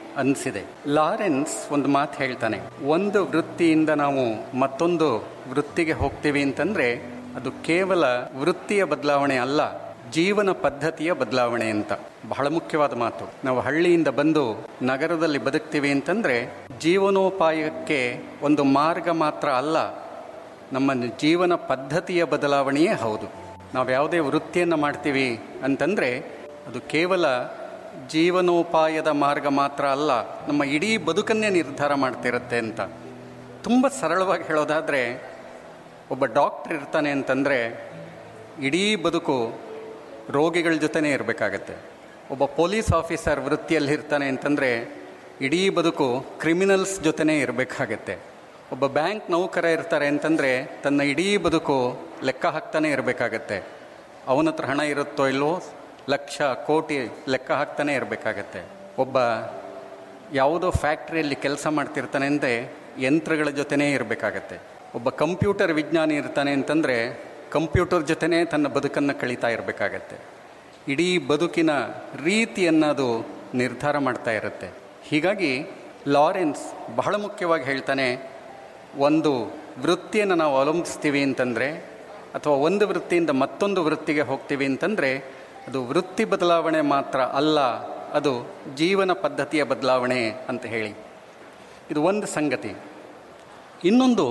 ಅನಿಸಿದೆ ಲಾರೆನ್ಸ್ ಒಂದು ಮಾತು ಹೇಳ್ತಾನೆ ಒಂದು ವೃತ್ತಿಯಿಂದ ನಾವು ಮತ್ತೊಂದು ವೃತ್ತಿಗೆ ಹೋಗ್ತೀವಿ ಅಂತಂದ್ರೆ ಅದು ಕೇವಲ ವೃತ್ತಿಯ ಬದಲಾವಣೆ ಅಲ್ಲ ಜೀವನ ಪದ್ಧತಿಯ ಬದಲಾವಣೆ ಅಂತ ಬಹಳ ಮುಖ್ಯವಾದ ಮಾತು ನಾವು ಹಳ್ಳಿಯಿಂದ ಬಂದು ನಗರದಲ್ಲಿ ಬದುಕ್ತೀವಿ ಅಂತಂದ್ರೆ ಜೀವನೋಪಾಯಕ್ಕೆ ಒಂದು ಮಾರ್ಗ ಮಾತ್ರ ಅಲ್ಲ ನಮ್ಮ ಜೀವನ ಪದ್ಧತಿಯ ಬದಲಾವಣೆಯೇ ಹೌದು ನಾವು ಯಾವುದೇ ವೃತ್ತಿಯನ್ನು ಮಾಡ್ತೀವಿ ಅಂತಂದರೆ ಅದು ಕೇವಲ ಜೀವನೋಪಾಯದ ಮಾರ್ಗ ಮಾತ್ರ ಅಲ್ಲ ನಮ್ಮ ಇಡೀ ಬದುಕನ್ನೇ ನಿರ್ಧಾರ ಮಾಡ್ತಿರುತ್ತೆ ಅಂತ ತುಂಬ ಸರಳವಾಗಿ ಹೇಳೋದಾದರೆ ಒಬ್ಬ ಡಾಕ್ಟ್ರ್ ಇರ್ತಾನೆ ಅಂತಂದರೆ ಇಡೀ ಬದುಕು ರೋಗಿಗಳ ಜೊತೆನೇ ಇರಬೇಕಾಗತ್ತೆ ಒಬ್ಬ ಪೊಲೀಸ್ ಆಫೀಸರ್ ವೃತ್ತಿಯಲ್ಲಿ ಇರ್ತಾನೆ ಅಂತಂದರೆ ಇಡೀ ಬದುಕು ಕ್ರಿಮಿನಲ್ಸ್ ಜೊತೆನೇ ಇರಬೇಕಾಗತ್ತೆ ಒಬ್ಬ ಬ್ಯಾಂಕ್ ನೌಕರ ಇರ್ತಾರೆ ಅಂತಂದರೆ ತನ್ನ ಇಡೀ ಬದುಕು ಲೆಕ್ಕ ಹಾಕ್ತಾನೆ ಇರಬೇಕಾಗತ್ತೆ ಅವನ ಹತ್ರ ಹಣ ಇರುತ್ತೋ ಇಲ್ವೋ ಲಕ್ಷ ಕೋಟಿ ಲೆಕ್ಕ ಹಾಕ್ತಾನೆ ಇರಬೇಕಾಗತ್ತೆ ಒಬ್ಬ ಯಾವುದೋ ಫ್ಯಾಕ್ಟ್ರಿಯಲ್ಲಿ ಕೆಲಸ ಮಾಡ್ತಿರ್ತಾನೆ ಅಂದರೆ ಯಂತ್ರಗಳ ಜೊತೆನೇ ಇರಬೇಕಾಗತ್ತೆ ಒಬ್ಬ ಕಂಪ್ಯೂಟರ್ ವಿಜ್ಞಾನಿ ಇರ್ತಾನೆ ಅಂತಂದರೆ ಕಂಪ್ಯೂಟರ್ ಜೊತೆನೇ ತನ್ನ ಬದುಕನ್ನು ಕಳೀತಾ ಇರಬೇಕಾಗತ್ತೆ ಇಡೀ ಬದುಕಿನ ರೀತಿಯನ್ನು ಅದು ನಿರ್ಧಾರ ಮಾಡ್ತಾ ಇರುತ್ತೆ ಹೀಗಾಗಿ ಲಾರೆನ್ಸ್ ಬಹಳ ಮುಖ್ಯವಾಗಿ ಹೇಳ್ತಾನೆ ಒಂದು ವೃತ್ತಿಯನ್ನು ನಾವು ಅವಲಂಬಿಸ್ತೀವಿ ಅಂತಂದರೆ ಅಥವಾ ಒಂದು ವೃತ್ತಿಯಿಂದ ಮತ್ತೊಂದು ವೃತ್ತಿಗೆ ಹೋಗ್ತೀವಿ ಅಂತಂದರೆ ಅದು ವೃತ್ತಿ ಬದಲಾವಣೆ ಮಾತ್ರ ಅಲ್ಲ ಅದು ಜೀವನ ಪದ್ಧತಿಯ ಬದಲಾವಣೆ ಅಂತ ಹೇಳಿ ಇದು ಒಂದು ಸಂಗತಿ ಇನ್ನೊಂದು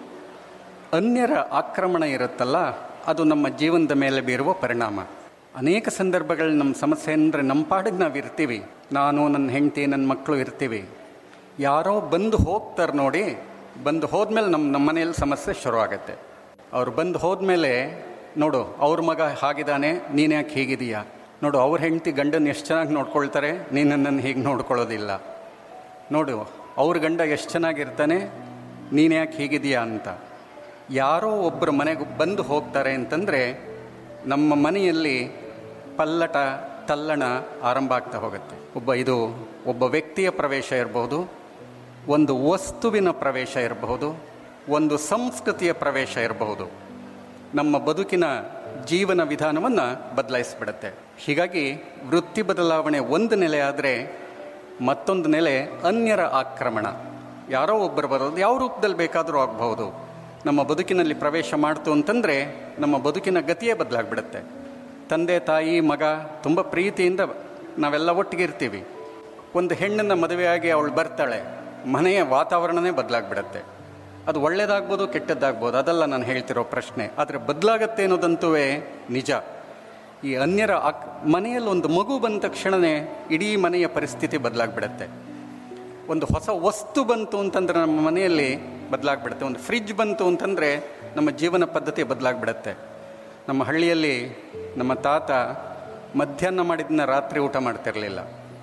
ಅನ್ಯರ ಆಕ್ರಮಣ ಇರುತ್ತಲ್ಲ ಅದು ನಮ್ಮ ಜೀವನದ ಮೇಲೆ ಬೀರುವ ಪರಿಣಾಮ ಅನೇಕ ಸಂದರ್ಭಗಳಲ್ಲಿ ನಮ್ಮ ಸಮಸ್ಯೆ ಅಂದರೆ ನಮ್ಮ ಪಾಡಿಗೆ ನಾವು ಇರ್ತೀವಿ ನಾನು ನನ್ನ ಹೆಂಡತಿ ನನ್ನ ಮಕ್ಕಳು ಇರ್ತೀವಿ ಯಾರೋ ಬಂದು ಹೋಗ್ತಾರೆ ನೋಡಿ ಬಂದು ಹೋದ್ಮೇಲೆ ನಮ್ಮ ನಮ್ಮ ಮನೆಯಲ್ಲಿ ಸಮಸ್ಯೆ ಶುರು ಆಗುತ್ತೆ ಅವ್ರು ಬಂದು ಹೋದ್ಮೇಲೆ ನೋಡು ಅವ್ರ ಮಗ ಹಾಗಿದ್ದಾನೆ ನೀನು ಯಾಕೆ ಹೀಗಿದೀಯಾ ನೋಡು ಅವ್ರ ಹೆಂಡತಿ ಗಂಡನ ಎಷ್ಟು ಚೆನ್ನಾಗಿ ನೋಡ್ಕೊಳ್ತಾರೆ ನೀನು ನನ್ನನ್ನು ಹೀಗೆ ನೋಡ್ಕೊಳ್ಳೋದಿಲ್ಲ ನೋಡು ಅವ್ರ ಗಂಡ ಎಷ್ಟು ಚೆನ್ನಾಗಿರ್ತಾನೆ ನೀನು ಯಾಕೆ ಹೀಗಿದೆಯಾ ಅಂತ ಯಾರೋ ಒಬ್ಬರು ಮನೆಗೆ ಬಂದು ಹೋಗ್ತಾರೆ ಅಂತಂದರೆ ನಮ್ಮ ಮನೆಯಲ್ಲಿ ಪಲ್ಲಟ ತಲ್ಲಣ ಆರಂಭ ಆಗ್ತಾ ಹೋಗುತ್ತೆ ಒಬ್ಬ ಇದು ಒಬ್ಬ ವ್ಯಕ್ತಿಯ ಪ್ರವೇಶ ಇರಬಹುದು ಒಂದು ವಸ್ತುವಿನ ಪ್ರವೇಶ ಇರಬಹುದು ಒಂದು ಸಂಸ್ಕೃತಿಯ ಪ್ರವೇಶ ಇರಬಹುದು ನಮ್ಮ ಬದುಕಿನ ಜೀವನ ವಿಧಾನವನ್ನು ಬದಲಾಯಿಸಿಬಿಡುತ್ತೆ ಹೀಗಾಗಿ ವೃತ್ತಿ ಬದಲಾವಣೆ ಒಂದು ನೆಲೆ ಆದರೆ ಮತ್ತೊಂದು ನೆಲೆ ಅನ್ಯರ ಆಕ್ರಮಣ ಯಾರೋ ಒಬ್ಬರು ಬರೋದು ಯಾವ ರೂಪದಲ್ಲಿ ಬೇಕಾದರೂ ಆಗಬಹುದು ನಮ್ಮ ಬದುಕಿನಲ್ಲಿ ಪ್ರವೇಶ ಮಾಡ್ತು ಅಂತಂದರೆ ನಮ್ಮ ಬದುಕಿನ ಗತಿಯೇ ಬದಲಾಗ್ಬಿಡುತ್ತೆ ತಂದೆ ತಾಯಿ ಮಗ ತುಂಬ ಪ್ರೀತಿಯಿಂದ ನಾವೆಲ್ಲ ಒಟ್ಟಿಗೆ ಇರ್ತೀವಿ ಒಂದು ಹೆಣ್ಣನ್ನು ಮದುವೆಯಾಗಿ ಅವಳು ಬರ್ತಾಳೆ ಮನೆಯ ವಾತಾವರಣನೇ ಬದಲಾಗ್ಬಿಡುತ್ತೆ ಅದು ಒಳ್ಳೇದಾಗ್ಬೋದು ಕೆಟ್ಟದ್ದಾಗ್ಬೋದು ಅದಲ್ಲ ನಾನು ಹೇಳ್ತಿರೋ ಪ್ರಶ್ನೆ ಆದರೆ ಬದಲಾಗತ್ತೆ ಅನ್ನೋದಂತೂ ನಿಜ ಈ ಅನ್ಯರ ಆಕ್ ಮನೆಯಲ್ಲಿ ಒಂದು ಮಗು ಬಂದ ತಕ್ಷಣವೇ ಇಡೀ ಮನೆಯ ಪರಿಸ್ಥಿತಿ ಬದಲಾಗ್ಬಿಡುತ್ತೆ ಒಂದು ಹೊಸ ವಸ್ತು ಬಂತು ಅಂತಂದ್ರೆ ನಮ್ಮ ಮನೆಯಲ್ಲಿ ಬದಲಾಗ್ಬಿಡುತ್ತೆ ಒಂದು ಫ್ರಿಜ್ ಬಂತು ಅಂತಂದರೆ ನಮ್ಮ ಜೀವನ ಪದ್ಧತಿ ಬದಲಾಗ್ಬಿಡುತ್ತೆ ನಮ್ಮ ಹಳ್ಳಿಯಲ್ಲಿ ನಮ್ಮ ತಾತ ಮಧ್ಯಾಹ್ನ ಮಾಡಿದ್ದನ್ನ ರಾತ್ರಿ ಊಟ ಮಾಡ್ತಿರಲಿಲ್ಲ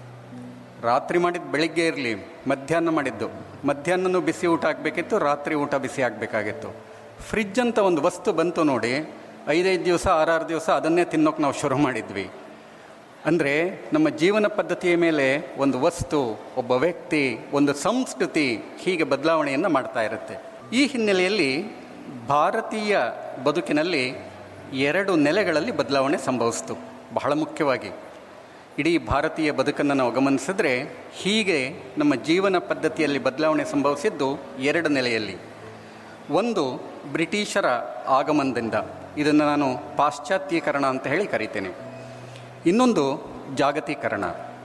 ರಾತ್ರಿ ಮಾಡಿದ್ದು ಬೆಳಿಗ್ಗೆ ಇರಲಿ ಮಧ್ಯಾಹ್ನ ಮಾಡಿದ್ದು ಮಧ್ಯಾಹ್ನನೂ ಬಿಸಿ ಊಟ ಆಗಬೇಕಿತ್ತು ರಾತ್ರಿ ಊಟ ಬಿಸಿ ಆಗಬೇಕಾಗಿತ್ತು ಫ್ರಿಜ್ ಅಂತ ಒಂದು ವಸ್ತು ಬಂತು ನೋಡಿ ಐದೈದು ದಿವಸ ಆರಾರು ದಿವಸ ಅದನ್ನೇ ತಿನ್ನೋಕೆ ನಾವು ಶುರು ಮಾಡಿದ್ವಿ ಅಂದರೆ ನಮ್ಮ ಜೀವನ ಪದ್ಧತಿಯ ಮೇಲೆ ಒಂದು ವಸ್ತು ಒಬ್ಬ ವ್ಯಕ್ತಿ ಒಂದು ಸಂಸ್ಕೃತಿ ಹೀಗೆ ಬದಲಾವಣೆಯನ್ನು ಮಾಡ್ತಾ ಇರುತ್ತೆ ಈ ಹಿನ್ನೆಲೆಯಲ್ಲಿ ಭಾರತೀಯ ಬದುಕಿನಲ್ಲಿ ಎರಡು ನೆಲೆಗಳಲ್ಲಿ ಬದಲಾವಣೆ ಸಂಭವಿಸ್ತು ಬಹಳ ಮುಖ್ಯವಾಗಿ ಇಡೀ ಭಾರತೀಯ ಬದುಕನ್ನು ನಾವು ಗಮನಿಸಿದ್ರೆ ಹೀಗೆ ನಮ್ಮ ಜೀವನ ಪದ್ಧತಿಯಲ್ಲಿ ಬದಲಾವಣೆ ಸಂಭವಿಸಿದ್ದು ಎರಡು ನೆಲೆಯಲ್ಲಿ ಒಂದು ಬ್ರಿಟಿಷರ ಆಗಮನದಿಂದ ಇದನ್ನು ನಾನು ಪಾಶ್ಚಾತ್ಯೀಕರಣ ಅಂತ ಹೇಳಿ ಕರಿತೇನೆ ಇನ್ನೊಂದು ಜಾಗತೀಕರಣ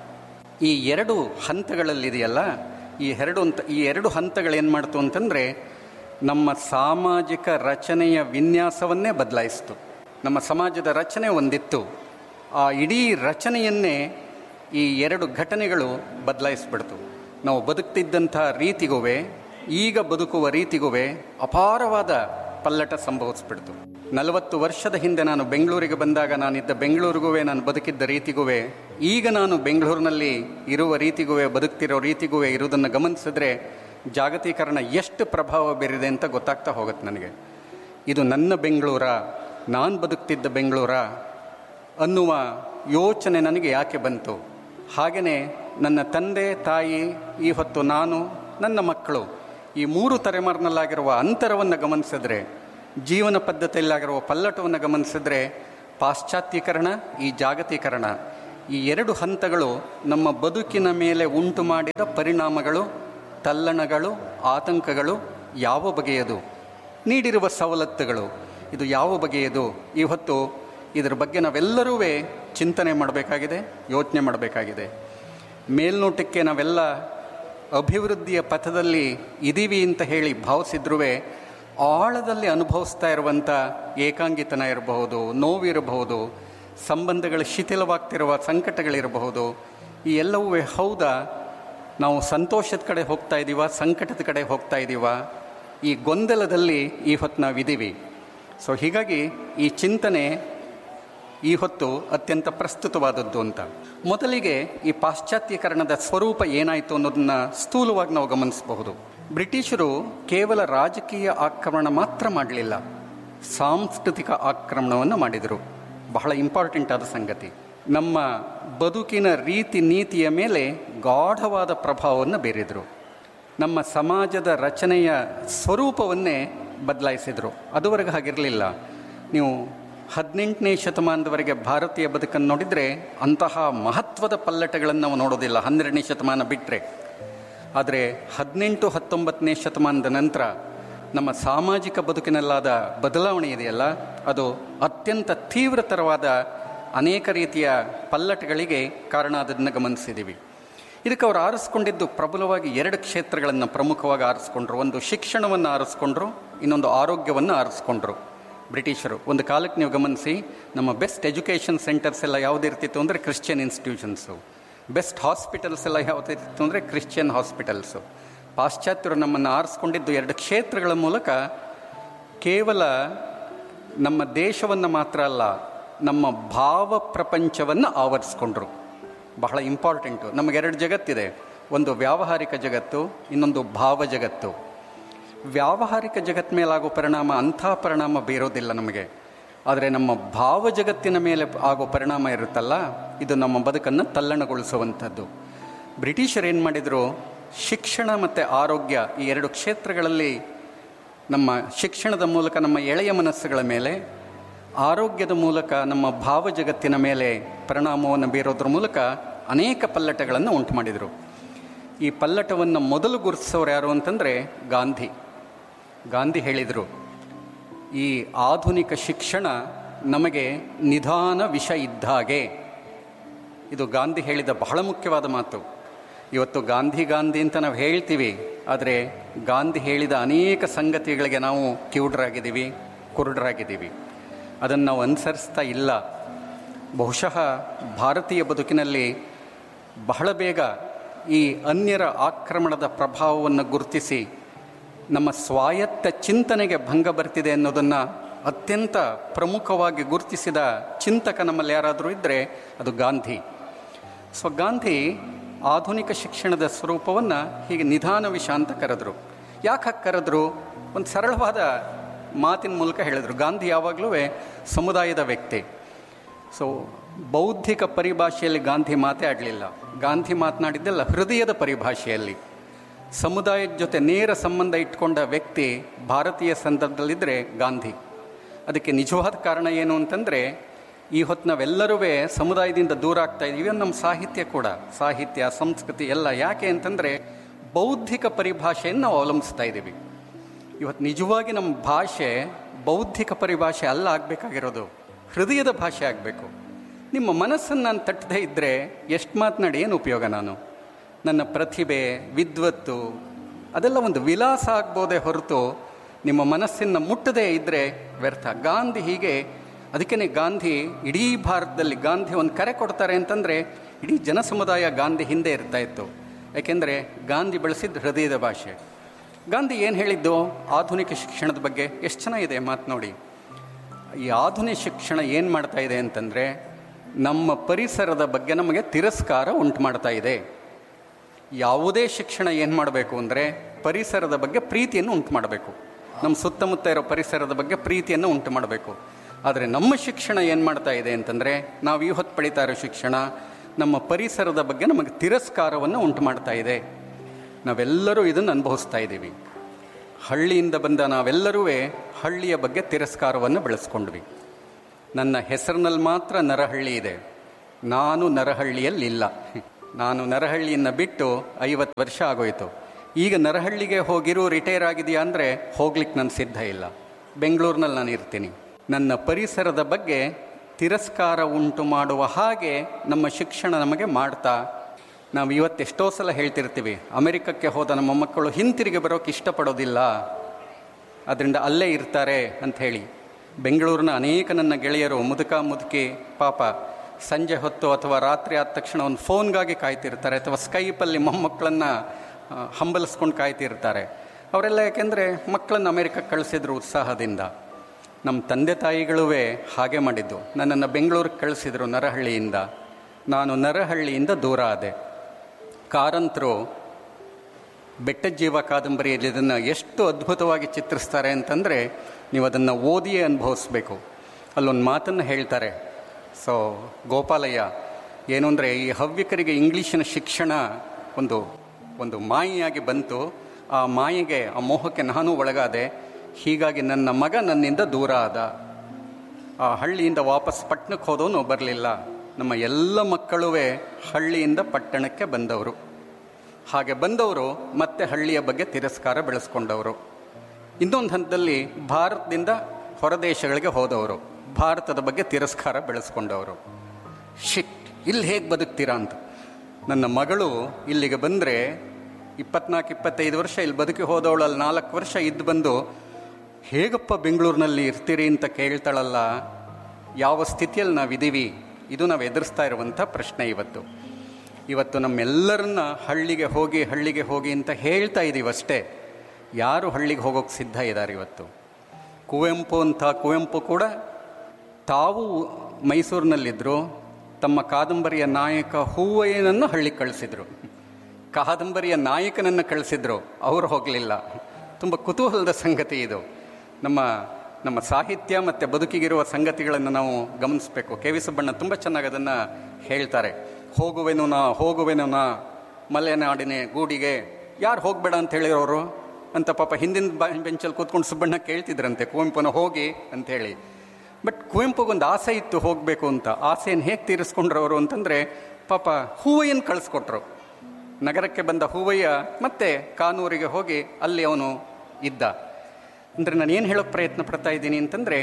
ಈ ಎರಡು ಹಂತಗಳಲ್ಲಿದೆಯಲ್ಲ ಈ ಎರಡು ಅಂತ ಈ ಎರಡು ಹಂತಗಳೇನು ಮಾಡ್ತು ಅಂತಂದರೆ ನಮ್ಮ ಸಾಮಾಜಿಕ ರಚನೆಯ ವಿನ್ಯಾಸವನ್ನೇ ಬದಲಾಯಿಸ್ತು ನಮ್ಮ ಸಮಾಜದ ರಚನೆ ಒಂದಿತ್ತು ಆ ಇಡೀ ರಚನೆಯನ್ನೇ ಈ ಎರಡು ಘಟನೆಗಳು ಬದಲಾಯಿಸ್ಬಿಡ್ತು ನಾವು ಬದುಕ್ತಿದ್ದಂಥ ರೀತಿಗೂ ಈಗ ಬದುಕುವ ರೀತಿಗೂ ಅಪಾರವಾದ ಪಲ್ಲಟ ಸಂಭವಿಸ್ಬಿಡ್ತು ನಲವತ್ತು ವರ್ಷದ ಹಿಂದೆ ನಾನು ಬೆಂಗಳೂರಿಗೆ ಬಂದಾಗ ನಾನಿದ್ದ ಬೆಂಗಳೂರಿಗೂ ನಾನು ಬದುಕಿದ್ದ ರೀತಿಗೂ ಈಗ ನಾನು ಬೆಂಗಳೂರಿನಲ್ಲಿ ಇರುವ ರೀತಿಗೂ ಬದುಕ್ತಿರೋ ರೀತಿಗೂ ಇರುವುದನ್ನು ಗಮನಿಸಿದ್ರೆ ಜಾಗತೀಕರಣ ಎಷ್ಟು ಪ್ರಭಾವ ಬೀರಿದೆ ಅಂತ ಗೊತ್ತಾಗ್ತಾ ಹೋಗುತ್ತೆ ನನಗೆ ಇದು ನನ್ನ ಬೆಂಗಳೂರ ನಾನು ಬದುಕ್ತಿದ್ದ ಬೆಂಗಳೂರ ಅನ್ನುವ ಯೋಚನೆ ನನಗೆ ಯಾಕೆ ಬಂತು ಹಾಗೆಯೇ ನನ್ನ ತಂದೆ ತಾಯಿ ಈ ಹೊತ್ತು ನಾನು ನನ್ನ ಮಕ್ಕಳು ಈ ಮೂರು ತಲೆಮಾರಿನಲ್ಲಾಗಿರುವ ಅಂತರವನ್ನು ಗಮನಿಸಿದ್ರೆ ಜೀವನ ಪದ್ಧತಿಯಲ್ಲಾಗಿರುವ ಪಲ್ಲಟವನ್ನು ಗಮನಿಸಿದ್ರೆ ಪಾಶ್ಚಾತ್ಯೀಕರಣ ಈ ಜಾಗತೀಕರಣ ಈ ಎರಡು ಹಂತಗಳು ನಮ್ಮ ಬದುಕಿನ ಮೇಲೆ ಉಂಟು ಮಾಡಿದ ಪರಿಣಾಮಗಳು ತಲ್ಲಣಗಳು ಆತಂಕಗಳು ಯಾವ ಬಗೆಯದು ನೀಡಿರುವ ಸವಲತ್ತುಗಳು ಇದು ಯಾವ ಬಗೆಯದು ಇವತ್ತು ಇದರ ಬಗ್ಗೆ ನಾವೆಲ್ಲರೂ ಚಿಂತನೆ ಮಾಡಬೇಕಾಗಿದೆ ಯೋಚನೆ ಮಾಡಬೇಕಾಗಿದೆ ಮೇಲ್ನೋಟಕ್ಕೆ ನಾವೆಲ್ಲ ಅಭಿವೃದ್ಧಿಯ ಪಥದಲ್ಲಿ ಇದ್ದೀವಿ ಅಂತ ಹೇಳಿ ಭಾವಿಸಿದ್ರೂ ಆಳದಲ್ಲಿ ಅನುಭವಿಸ್ತಾ ಇರುವಂಥ ಏಕಾಂಗಿತನ ಇರಬಹುದು ನೋವಿರಬಹುದು ಸಂಬಂಧಗಳು ಶಿಥಿಲವಾಗ್ತಿರುವ ಸಂಕಟಗಳಿರಬಹುದು ಈ ಎಲ್ಲವೂ ಹೌದಾ ನಾವು ಸಂತೋಷದ ಕಡೆ ಹೋಗ್ತಾ ಇದ್ದೀವ ಸಂಕಟದ ಕಡೆ ಹೋಗ್ತಾ ಇದ್ದೀವ ಈ ಗೊಂದಲದಲ್ಲಿ ಈ ಹೊತ್ತು ನಾವಿದ್ದೀವಿ ಸೊ ಹೀಗಾಗಿ ಈ ಚಿಂತನೆ ಈ ಹೊತ್ತು ಅತ್ಯಂತ ಪ್ರಸ್ತುತವಾದದ್ದು ಅಂತ ಮೊದಲಿಗೆ ಈ ಪಾಶ್ಚಾತ್ಯೀಕರಣದ ಸ್ವರೂಪ ಏನಾಯಿತು ಅನ್ನೋದನ್ನ ಸ್ಥೂಲವಾಗಿ ನಾವು ಗಮನಿಸಬಹುದು ಬ್ರಿಟಿಷರು ಕೇವಲ ರಾಜಕೀಯ ಆಕ್ರಮಣ ಮಾತ್ರ ಮಾಡಲಿಲ್ಲ ಸಾಂಸ್ಕೃತಿಕ ಆಕ್ರಮಣವನ್ನು ಮಾಡಿದರು ಬಹಳ ಇಂಪಾರ್ಟೆಂಟ್ ಆದ ಸಂಗತಿ ನಮ್ಮ ಬದುಕಿನ ರೀತಿ ನೀತಿಯ ಮೇಲೆ ಗಾಢವಾದ ಪ್ರಭಾವವನ್ನು ಬೀರಿದರು ನಮ್ಮ ಸಮಾಜದ ರಚನೆಯ ಸ್ವರೂಪವನ್ನೇ ಬದಲಾಯಿಸಿದರು ಅದುವರೆಗೆ ಹಾಗಿರಲಿಲ್ಲ ನೀವು ಹದಿನೆಂಟನೇ ಶತಮಾನದವರೆಗೆ ಭಾರತೀಯ ಬದುಕನ್ನು ನೋಡಿದರೆ ಅಂತಹ ಮಹತ್ವದ ಪಲ್ಲಟಗಳನ್ನು ನಾವು ನೋಡೋದಿಲ್ಲ ಹನ್ನೆರಡನೇ ಶತಮಾನ ಬಿಟ್ಟರೆ ಆದರೆ ಹದಿನೆಂಟು ಹತ್ತೊಂಬತ್ತನೇ ಶತಮಾನದ ನಂತರ ನಮ್ಮ ಸಾಮಾಜಿಕ ಬದುಕಿನಲ್ಲಾದ ಬದಲಾವಣೆ ಇದೆಯಲ್ಲ ಅದು ಅತ್ಯಂತ ತೀವ್ರತರವಾದ ಅನೇಕ ರೀತಿಯ ಪಲ್ಲಟಗಳಿಗೆ ಕಾರಣ ಅದನ್ನು ಗಮನಿಸಿದ್ದೀವಿ ಇದಕ್ಕೆ ಅವರು ಆರಿಸ್ಕೊಂಡಿದ್ದು ಪ್ರಬಲವಾಗಿ ಎರಡು ಕ್ಷೇತ್ರಗಳನ್ನು ಪ್ರಮುಖವಾಗಿ ಆರಿಸ್ಕೊಂಡ್ರು ಒಂದು ಶಿಕ್ಷಣವನ್ನು ಆರಿಸ್ಕೊಂಡ್ರು ಇನ್ನೊಂದು ಆರೋಗ್ಯವನ್ನು ಆರಿಸ್ಕೊಂಡ್ರು ಬ್ರಿಟಿಷರು ಒಂದು ಕಾಲಕ್ಕೆ ನೀವು ಗಮನಿಸಿ ನಮ್ಮ ಬೆಸ್ಟ್ ಎಜುಕೇಷನ್ ಸೆಂಟರ್ಸ್ ಎಲ್ಲ ಯಾವುದಿರ್ತಿತ್ತು ಅಂದರೆ ಕ್ರಿಶ್ಚಿಯನ್ ಇನ್ಸ್ಟಿಟ್ಯೂಷನ್ಸು ಬೆಸ್ಟ್ ಹಾಸ್ಪಿಟಲ್ಸ್ ಎಲ್ಲ ಯಾವುದಿರ್ತಿತ್ತು ಅಂದರೆ ಕ್ರಿಶ್ಚಿಯನ್ ಹಾಸ್ಪಿಟಲ್ಸು ಪಾಶ್ಚಾತ್ಯರು ನಮ್ಮನ್ನು ಆರಿಸ್ಕೊಂಡಿದ್ದು ಎರಡು ಕ್ಷೇತ್ರಗಳ ಮೂಲಕ ಕೇವಲ ನಮ್ಮ ದೇಶವನ್ನು ಮಾತ್ರ ಅಲ್ಲ ನಮ್ಮ ಭಾವ ಪ್ರಪಂಚವನ್ನು ಆವರಿಸ್ಕೊಂಡ್ರು ಬಹಳ ಇಂಪಾರ್ಟೆಂಟು ನಮಗೆರಡು ಜಗತ್ತಿದೆ ಒಂದು ವ್ಯಾವಹಾರಿಕ ಜಗತ್ತು ಇನ್ನೊಂದು ಭಾವ ಜಗತ್ತು ವ್ಯಾವಹಾರಿಕ ಜಗತ್ ಮೇಲಾಗೋ ಪರಿಣಾಮ ಅಂಥ ಪರಿಣಾಮ ಬೀರೋದಿಲ್ಲ ನಮಗೆ ಆದರೆ ನಮ್ಮ ಭಾವ ಜಗತ್ತಿನ ಮೇಲೆ ಆಗೋ ಪರಿಣಾಮ ಇರುತ್ತಲ್ಲ ಇದು ನಮ್ಮ ಬದುಕನ್ನು ತಲ್ಲಣಗೊಳಿಸುವಂಥದ್ದು ಬ್ರಿಟಿಷರು ಏನು ಮಾಡಿದರು ಶಿಕ್ಷಣ ಮತ್ತು ಆರೋಗ್ಯ ಈ ಎರಡು ಕ್ಷೇತ್ರಗಳಲ್ಲಿ ನಮ್ಮ ಶಿಕ್ಷಣದ ಮೂಲಕ ನಮ್ಮ ಎಳೆಯ ಮನಸ್ಸುಗಳ ಮೇಲೆ ಆರೋಗ್ಯದ ಮೂಲಕ ನಮ್ಮ ಭಾವ ಜಗತ್ತಿನ ಮೇಲೆ ಪರಿಣಾಮವನ್ನು ಬೀರೋದ್ರ ಮೂಲಕ ಅನೇಕ ಪಲ್ಲಟಗಳನ್ನು ಉಂಟು ಮಾಡಿದರು ಈ ಪಲ್ಲಟವನ್ನು ಮೊದಲು ಗುರುತಿಸೋರು ಯಾರು ಅಂತಂದರೆ ಗಾಂಧಿ ಗಾಂಧಿ ಹೇಳಿದರು ಈ ಆಧುನಿಕ ಶಿಕ್ಷಣ ನಮಗೆ ನಿಧಾನ ವಿಷ ಇದ್ದ ಹಾಗೆ ಇದು ಗಾಂಧಿ ಹೇಳಿದ ಬಹಳ ಮುಖ್ಯವಾದ ಮಾತು ಇವತ್ತು ಗಾಂಧಿ ಗಾಂಧಿ ಅಂತ ನಾವು ಹೇಳ್ತೀವಿ ಆದರೆ ಗಾಂಧಿ ಹೇಳಿದ ಅನೇಕ ಸಂಗತಿಗಳಿಗೆ ನಾವು ಕಿವುಡರಾಗಿದ್ದೀವಿ ಕುರುಡರಾಗಿದ್ದೀವಿ ಅದನ್ನು ನಾವು ಅನುಸರಿಸ್ತಾ ಇಲ್ಲ ಬಹುಶಃ ಭಾರತೀಯ ಬದುಕಿನಲ್ಲಿ ಬಹಳ ಬೇಗ ಈ ಅನ್ಯರ ಆಕ್ರಮಣದ ಪ್ರಭಾವವನ್ನು ಗುರುತಿಸಿ ನಮ್ಮ ಸ್ವಾಯತ್ತ ಚಿಂತನೆಗೆ ಭಂಗ ಬರ್ತಿದೆ ಅನ್ನೋದನ್ನು ಅತ್ಯಂತ ಪ್ರಮುಖವಾಗಿ ಗುರುತಿಸಿದ ಚಿಂತಕ ನಮ್ಮಲ್ಲಿ ಯಾರಾದರೂ ಇದ್ದರೆ ಅದು ಗಾಂಧಿ ಸೊ ಗಾಂಧಿ ಆಧುನಿಕ ಶಿಕ್ಷಣದ ಸ್ವರೂಪವನ್ನು ಹೀಗೆ ನಿಧಾನ ವಿಷ ಅಂತ ಕರೆದ್ರು ಯಾಕೆ ಹಾಗೆ ಕರೆದ್ರು ಒಂದು ಸರಳವಾದ ಮಾತಿನ ಮೂಲಕ ಹೇಳಿದರು ಗಾಂಧಿ ಯಾವಾಗಲೂ ಸಮುದಾಯದ ವ್ಯಕ್ತಿ ಸೊ ಬೌದ್ಧಿಕ ಪರಿಭಾಷೆಯಲ್ಲಿ ಗಾಂಧಿ ಮಾತಾಡಲಿಲ್ಲ ಗಾಂಧಿ ಮಾತನಾಡಿದ್ದೆಲ್ಲ ಹೃದಯದ ಪರಿಭಾಷೆಯಲ್ಲಿ ಸಮುದಾಯದ ಜೊತೆ ನೇರ ಸಂಬಂಧ ಇಟ್ಕೊಂಡ ವ್ಯಕ್ತಿ ಭಾರತೀಯ ಸಂದರ್ಭದಲ್ಲಿದ್ದರೆ ಗಾಂಧಿ ಅದಕ್ಕೆ ನಿಜವಾದ ಕಾರಣ ಏನು ಅಂತಂದರೆ ಈ ಹೊತ್ತು ನಾವೆಲ್ಲರೂ ಸಮುದಾಯದಿಂದ ದೂರ ಆಗ್ತಾ ಇದ್ದೀವಿ ನಮ್ಮ ಸಾಹಿತ್ಯ ಕೂಡ ಸಾಹಿತ್ಯ ಸಂಸ್ಕೃತಿ ಎಲ್ಲ ಯಾಕೆ ಅಂತಂದರೆ ಬೌದ್ಧಿಕ ಪರಿಭಾಷೆಯನ್ನು ನಾವು ಅವಲಂಬಿಸ್ತಾ ಇದ್ದೀವಿ ಇವತ್ತು ನಿಜವಾಗಿ ನಮ್ಮ ಭಾಷೆ ಬೌದ್ಧಿಕ ಪರಿಭಾಷೆ ಅಲ್ಲ ಆಗಬೇಕಾಗಿರೋದು ಹೃದಯದ ಭಾಷೆ ಆಗಬೇಕು ನಿಮ್ಮ ಮನಸ್ಸನ್ನು ನಾನು ತಟ್ಟದೇ ಇದ್ದರೆ ಎಷ್ಟು ಮಾತನಾಡಿ ಏನು ಉಪಯೋಗ ನಾನು ನನ್ನ ಪ್ರತಿಭೆ ವಿದ್ವತ್ತು ಅದೆಲ್ಲ ಒಂದು ವಿಲಾಸ ಆಗ್ಬೋದೇ ಹೊರತು ನಿಮ್ಮ ಮನಸ್ಸಿನ ಮುಟ್ಟದೇ ಇದ್ದರೆ ವ್ಯರ್ಥ ಗಾಂಧಿ ಹೀಗೆ ಅದಕ್ಕೇ ಗಾಂಧಿ ಇಡೀ ಭಾರತದಲ್ಲಿ ಗಾಂಧಿ ಒಂದು ಕರೆ ಕೊಡ್ತಾರೆ ಅಂತಂದರೆ ಇಡೀ ಜನಸಮುದಾಯ ಗಾಂಧಿ ಹಿಂದೆ ಇರ್ತಾ ಇತ್ತು ಯಾಕೆಂದರೆ ಗಾಂಧಿ ಬಳಸಿದ ಹೃದಯದ ಭಾಷೆ ಗಾಂಧಿ ಏನು ಹೇಳಿದ್ದು ಆಧುನಿಕ ಶಿಕ್ಷಣದ ಬಗ್ಗೆ ಎಷ್ಟು ಚೆನ್ನಾಗಿದೆ ಮಾತು ನೋಡಿ ಈ ಆಧುನಿಕ ಶಿಕ್ಷಣ ಏನು ಮಾಡ್ತಾ ಇದೆ ಅಂತಂದರೆ ನಮ್ಮ ಪರಿಸರದ ಬಗ್ಗೆ ನಮಗೆ ತಿರಸ್ಕಾರ ಉಂಟು ಮಾಡ್ತಾ ಇದೆ ಯಾವುದೇ ಶಿಕ್ಷಣ ಏನು ಮಾಡಬೇಕು ಅಂದರೆ ಪರಿಸರದ ಬಗ್ಗೆ ಪ್ರೀತಿಯನ್ನು ಉಂಟು ಮಾಡಬೇಕು ನಮ್ಮ ಸುತ್ತಮುತ್ತ ಇರೋ ಪರಿಸರದ ಬಗ್ಗೆ ಪ್ರೀತಿಯನ್ನು ಉಂಟು ಮಾಡಬೇಕು ಆದರೆ ನಮ್ಮ ಶಿಕ್ಷಣ ಏನು ಮಾಡ್ತಾ ಇದೆ ಅಂತಂದರೆ ನಾವು ಈ ಹೊತ್ತು ಪಡಿತಾ ಇರೋ ಶಿಕ್ಷಣ ನಮ್ಮ ಪರಿಸರದ ಬಗ್ಗೆ ನಮಗೆ ತಿರಸ್ಕಾರವನ್ನು ಉಂಟು ಮಾಡ್ತಾ ಇದೆ ನಾವೆಲ್ಲರೂ ಇದನ್ನು ಅನುಭವಿಸ್ತಾ ಇದ್ದೀವಿ ಹಳ್ಳಿಯಿಂದ ಬಂದ ನಾವೆಲ್ಲರೂ ಹಳ್ಳಿಯ ಬಗ್ಗೆ ತಿರಸ್ಕಾರವನ್ನು ಬೆಳೆಸ್ಕೊಂಡ್ವಿ ನನ್ನ ಹೆಸರಿನಲ್ಲಿ ಮಾತ್ರ ನರಹಳ್ಳಿ ಇದೆ ನಾನು ನರಹಳ್ಳಿಯಲ್ಲಿಲ್ಲ ನಾನು ನರಹಳ್ಳಿಯನ್ನು ಬಿಟ್ಟು ಐವತ್ತು ವರ್ಷ ಆಗೋಯ್ತು ಈಗ ನರಹಳ್ಳಿಗೆ ಹೋಗಿರೋ ರಿಟೈರ್ ಆಗಿದೆಯಾ ಅಂದರೆ ಹೋಗ್ಲಿಕ್ಕೆ ನಾನು ಸಿದ್ಧ ಇಲ್ಲ ಬೆಂಗಳೂರಿನಲ್ಲಿ ನಾನು ಇರ್ತೀನಿ ನನ್ನ ಪರಿಸರದ ಬಗ್ಗೆ ತಿರಸ್ಕಾರ ಉಂಟು ಮಾಡುವ ಹಾಗೆ ನಮ್ಮ ಶಿಕ್ಷಣ ನಮಗೆ ಮಾಡ್ತಾ ನಾವು ಇವತ್ತು ಎಷ್ಟೋ ಸಲ ಹೇಳ್ತಿರ್ತೀವಿ ಅಮೆರಿಕಕ್ಕೆ ಹೋದ ನಮ್ಮ ಮಕ್ಕಳು ಹಿಂತಿರುಗಿ ಬರೋಕ್ಕೆ ಇಷ್ಟಪಡೋದಿಲ್ಲ ಅದರಿಂದ ಅಲ್ಲೇ ಇರ್ತಾರೆ ಅಂತ ಹೇಳಿ ಬೆಂಗಳೂರಿನ ಅನೇಕ ನನ್ನ ಗೆಳೆಯರು ಮುದುಕ ಮುದುಕಿ ಪಾಪ ಸಂಜೆ ಹೊತ್ತು ಅಥವಾ ರಾತ್ರಿ ಆದ ತಕ್ಷಣ ಒಂದು ಫೋನ್ಗಾಗಿ ಕಾಯ್ತಿರ್ತಾರೆ ಅಥವಾ ಸ್ಕೈಪಲ್ಲಿ ಮೊಮ್ಮಕ್ಕಳನ್ನು ಹಂಬಲಿಸ್ಕೊಂಡು ಕಾಯ್ತಿರ್ತಾರೆ ಅವರೆಲ್ಲ ಯಾಕೆಂದರೆ ಮಕ್ಕಳನ್ನು ಅಮೆರಿಕಕ್ಕೆ ಕಳಿಸಿದ್ರು ಉತ್ಸಾಹದಿಂದ ನಮ್ಮ ತಂದೆ ತಾಯಿಗಳುವೇ ಹಾಗೆ ಮಾಡಿದ್ದು ನನ್ನನ್ನು ಬೆಂಗಳೂರಿಗೆ ಕಳಿಸಿದ್ರು ನರಹಳ್ಳಿಯಿಂದ ನಾನು ನರಹಳ್ಳಿಯಿಂದ ದೂರ ಆದೆ ಕಾರಂತರು ಬೆಟ್ಟದ ಜೀವ ಕಾದಂಬರಿಯಲ್ಲಿ ಇದನ್ನು ಎಷ್ಟು ಅದ್ಭುತವಾಗಿ ಚಿತ್ರಿಸ್ತಾರೆ ಅಂತಂದರೆ ನೀವು ಅದನ್ನು ಓದಿಯೇ ಅನುಭವಿಸ್ಬೇಕು ಅಲ್ಲೊಂದು ಮಾತನ್ನು ಹೇಳ್ತಾರೆ ಸೊ ಗೋಪಾಲಯ್ಯ ಏನು ಅಂದರೆ ಈ ಹವ್ಯಕರಿಗೆ ಇಂಗ್ಲೀಷಿನ ಶಿಕ್ಷಣ ಒಂದು ಒಂದು ಮಾಯೆಯಾಗಿ ಬಂತು ಆ ಮಾಯೆಗೆ ಆ ಮೋಹಕ್ಕೆ ನಾನು ಒಳಗಾದೆ ಹೀಗಾಗಿ ನನ್ನ ಮಗ ನನ್ನಿಂದ ದೂರ ಆದ ಆ ಹಳ್ಳಿಯಿಂದ ವಾಪಸ್ ಪಟ್ಟಣಕ್ಕೆ ಹೋದವನು ಬರಲಿಲ್ಲ ನಮ್ಮ ಎಲ್ಲ ಮಕ್ಕಳುವೇ ಹಳ್ಳಿಯಿಂದ ಪಟ್ಟಣಕ್ಕೆ ಬಂದವರು ಹಾಗೆ ಬಂದವರು ಮತ್ತೆ ಹಳ್ಳಿಯ ಬಗ್ಗೆ ತಿರಸ್ಕಾರ ಬೆಳೆಸ್ಕೊಂಡವರು ಇನ್ನೊಂದು ಹಂತದಲ್ಲಿ ಭಾರತದಿಂದ ಹೊರದೇಶಗಳಿಗೆ ಹೋದವರು ಭಾರತದ ಬಗ್ಗೆ ತಿರಸ್ಕಾರ ಬೆಳೆಸ್ಕೊಂಡವರು ಶಿಟ್ ಇಲ್ಲಿ ಹೇಗೆ ಬದುಕ್ತೀರಾ ಅಂತ ನನ್ನ ಮಗಳು ಇಲ್ಲಿಗೆ ಬಂದರೆ ಇಪ್ಪತ್ನಾಲ್ಕು ಇಪ್ಪತ್ತೈದು ವರ್ಷ ಇಲ್ಲಿ ಬದುಕಿ ಹೋದವಳು ಅಲ್ಲಿ ನಾಲ್ಕು ವರ್ಷ ಇದ್ದು ಬಂದು ಹೇಗಪ್ಪ ಬೆಂಗಳೂರಿನಲ್ಲಿ ಇರ್ತೀರಿ ಅಂತ ಕೇಳ್ತಾಳಲ್ಲ ಯಾವ ಸ್ಥಿತಿಯಲ್ಲಿ ನಾವಿದ್ದೀವಿ ಇದು ನಾವು ಎದುರಿಸ್ತಾ ಇರುವಂಥ ಪ್ರಶ್ನೆ ಇವತ್ತು ಇವತ್ತು ನಮ್ಮೆಲ್ಲರನ್ನ ಹಳ್ಳಿಗೆ ಹೋಗಿ ಹಳ್ಳಿಗೆ ಹೋಗಿ ಅಂತ ಹೇಳ್ತಾ ಇದ್ದೀವಿ ಅಷ್ಟೇ ಯಾರು ಹಳ್ಳಿಗೆ ಹೋಗೋಕ್ಕೆ ಸಿದ್ಧ ಇದ್ದಾರೆ ಇವತ್ತು ಕುವೆಂಪು ಅಂತ ಕುವೆಂಪು ಕೂಡ ತಾವು ಮೈಸೂರಿನಲ್ಲಿದ್ದರು ತಮ್ಮ ಕಾದಂಬರಿಯ ನಾಯಕ ಹೂವಯ್ಯನನ್ನು ಹಳ್ಳಿಗೆ ಕಳಿಸಿದ್ರು ಕಾದಂಬರಿಯ ನಾಯಕನನ್ನು ಕಳಿಸಿದ್ರು ಅವರು ಹೋಗಲಿಲ್ಲ ತುಂಬ ಕುತೂಹಲದ ಸಂಗತಿ ಇದು ನಮ್ಮ ನಮ್ಮ ಸಾಹಿತ್ಯ ಮತ್ತು ಬದುಕಿಗಿರುವ ಸಂಗತಿಗಳನ್ನು ನಾವು ಗಮನಿಸಬೇಕು ಕೆ ವಿ ಸುಬ್ಬಣ್ಣ ತುಂಬ ಚೆನ್ನಾಗಿ ಅದನ್ನು ಹೇಳ್ತಾರೆ ಹೋಗುವೆನು ನಾ ಹೋಗುವೆನು ನಾ ಮಲೆನಾಡಿನೇ ಗೂಡಿಗೆ ಯಾರು ಹೋಗಬೇಡ ಅಂತ ಹೇಳಿರೋರು ಅಂತ ಪಾಪ ಹಿಂದಿನ ಬೆಂಚಲ್ಲಿ ಕೂತ್ಕೊಂಡು ಸುಬ್ಬಣ್ಣ ಕೇಳ್ತಿದ್ರಂತೆ ಕುವೆಂಪುನ ಹೋಗಿ ಅಂಥೇಳಿ ಬಟ್ ಕುವೆಂಪುಗೊಂದು ಆಸೆ ಇತ್ತು ಹೋಗಬೇಕು ಅಂತ ಆಸೆಯನ್ನು ಹೇಗೆ ತೀರಿಸ್ಕೊಂಡ್ರವರು ಅಂತಂದರೆ ಪಾಪ ಹೂವಯ್ಯನ ಕಳಿಸ್ಕೊಟ್ರು ನಗರಕ್ಕೆ ಬಂದ ಹೂವಯ್ಯ ಮತ್ತೆ ಕಾನೂರಿಗೆ ಹೋಗಿ ಅಲ್ಲಿ ಅವನು ಇದ್ದ ಅಂದರೆ ನಾನು ಏನು ಹೇಳೋಕ್ಕೆ ಪ್ರಯತ್ನ ಪಡ್ತಾ ಇದ್ದೀನಿ ಅಂತಂದರೆ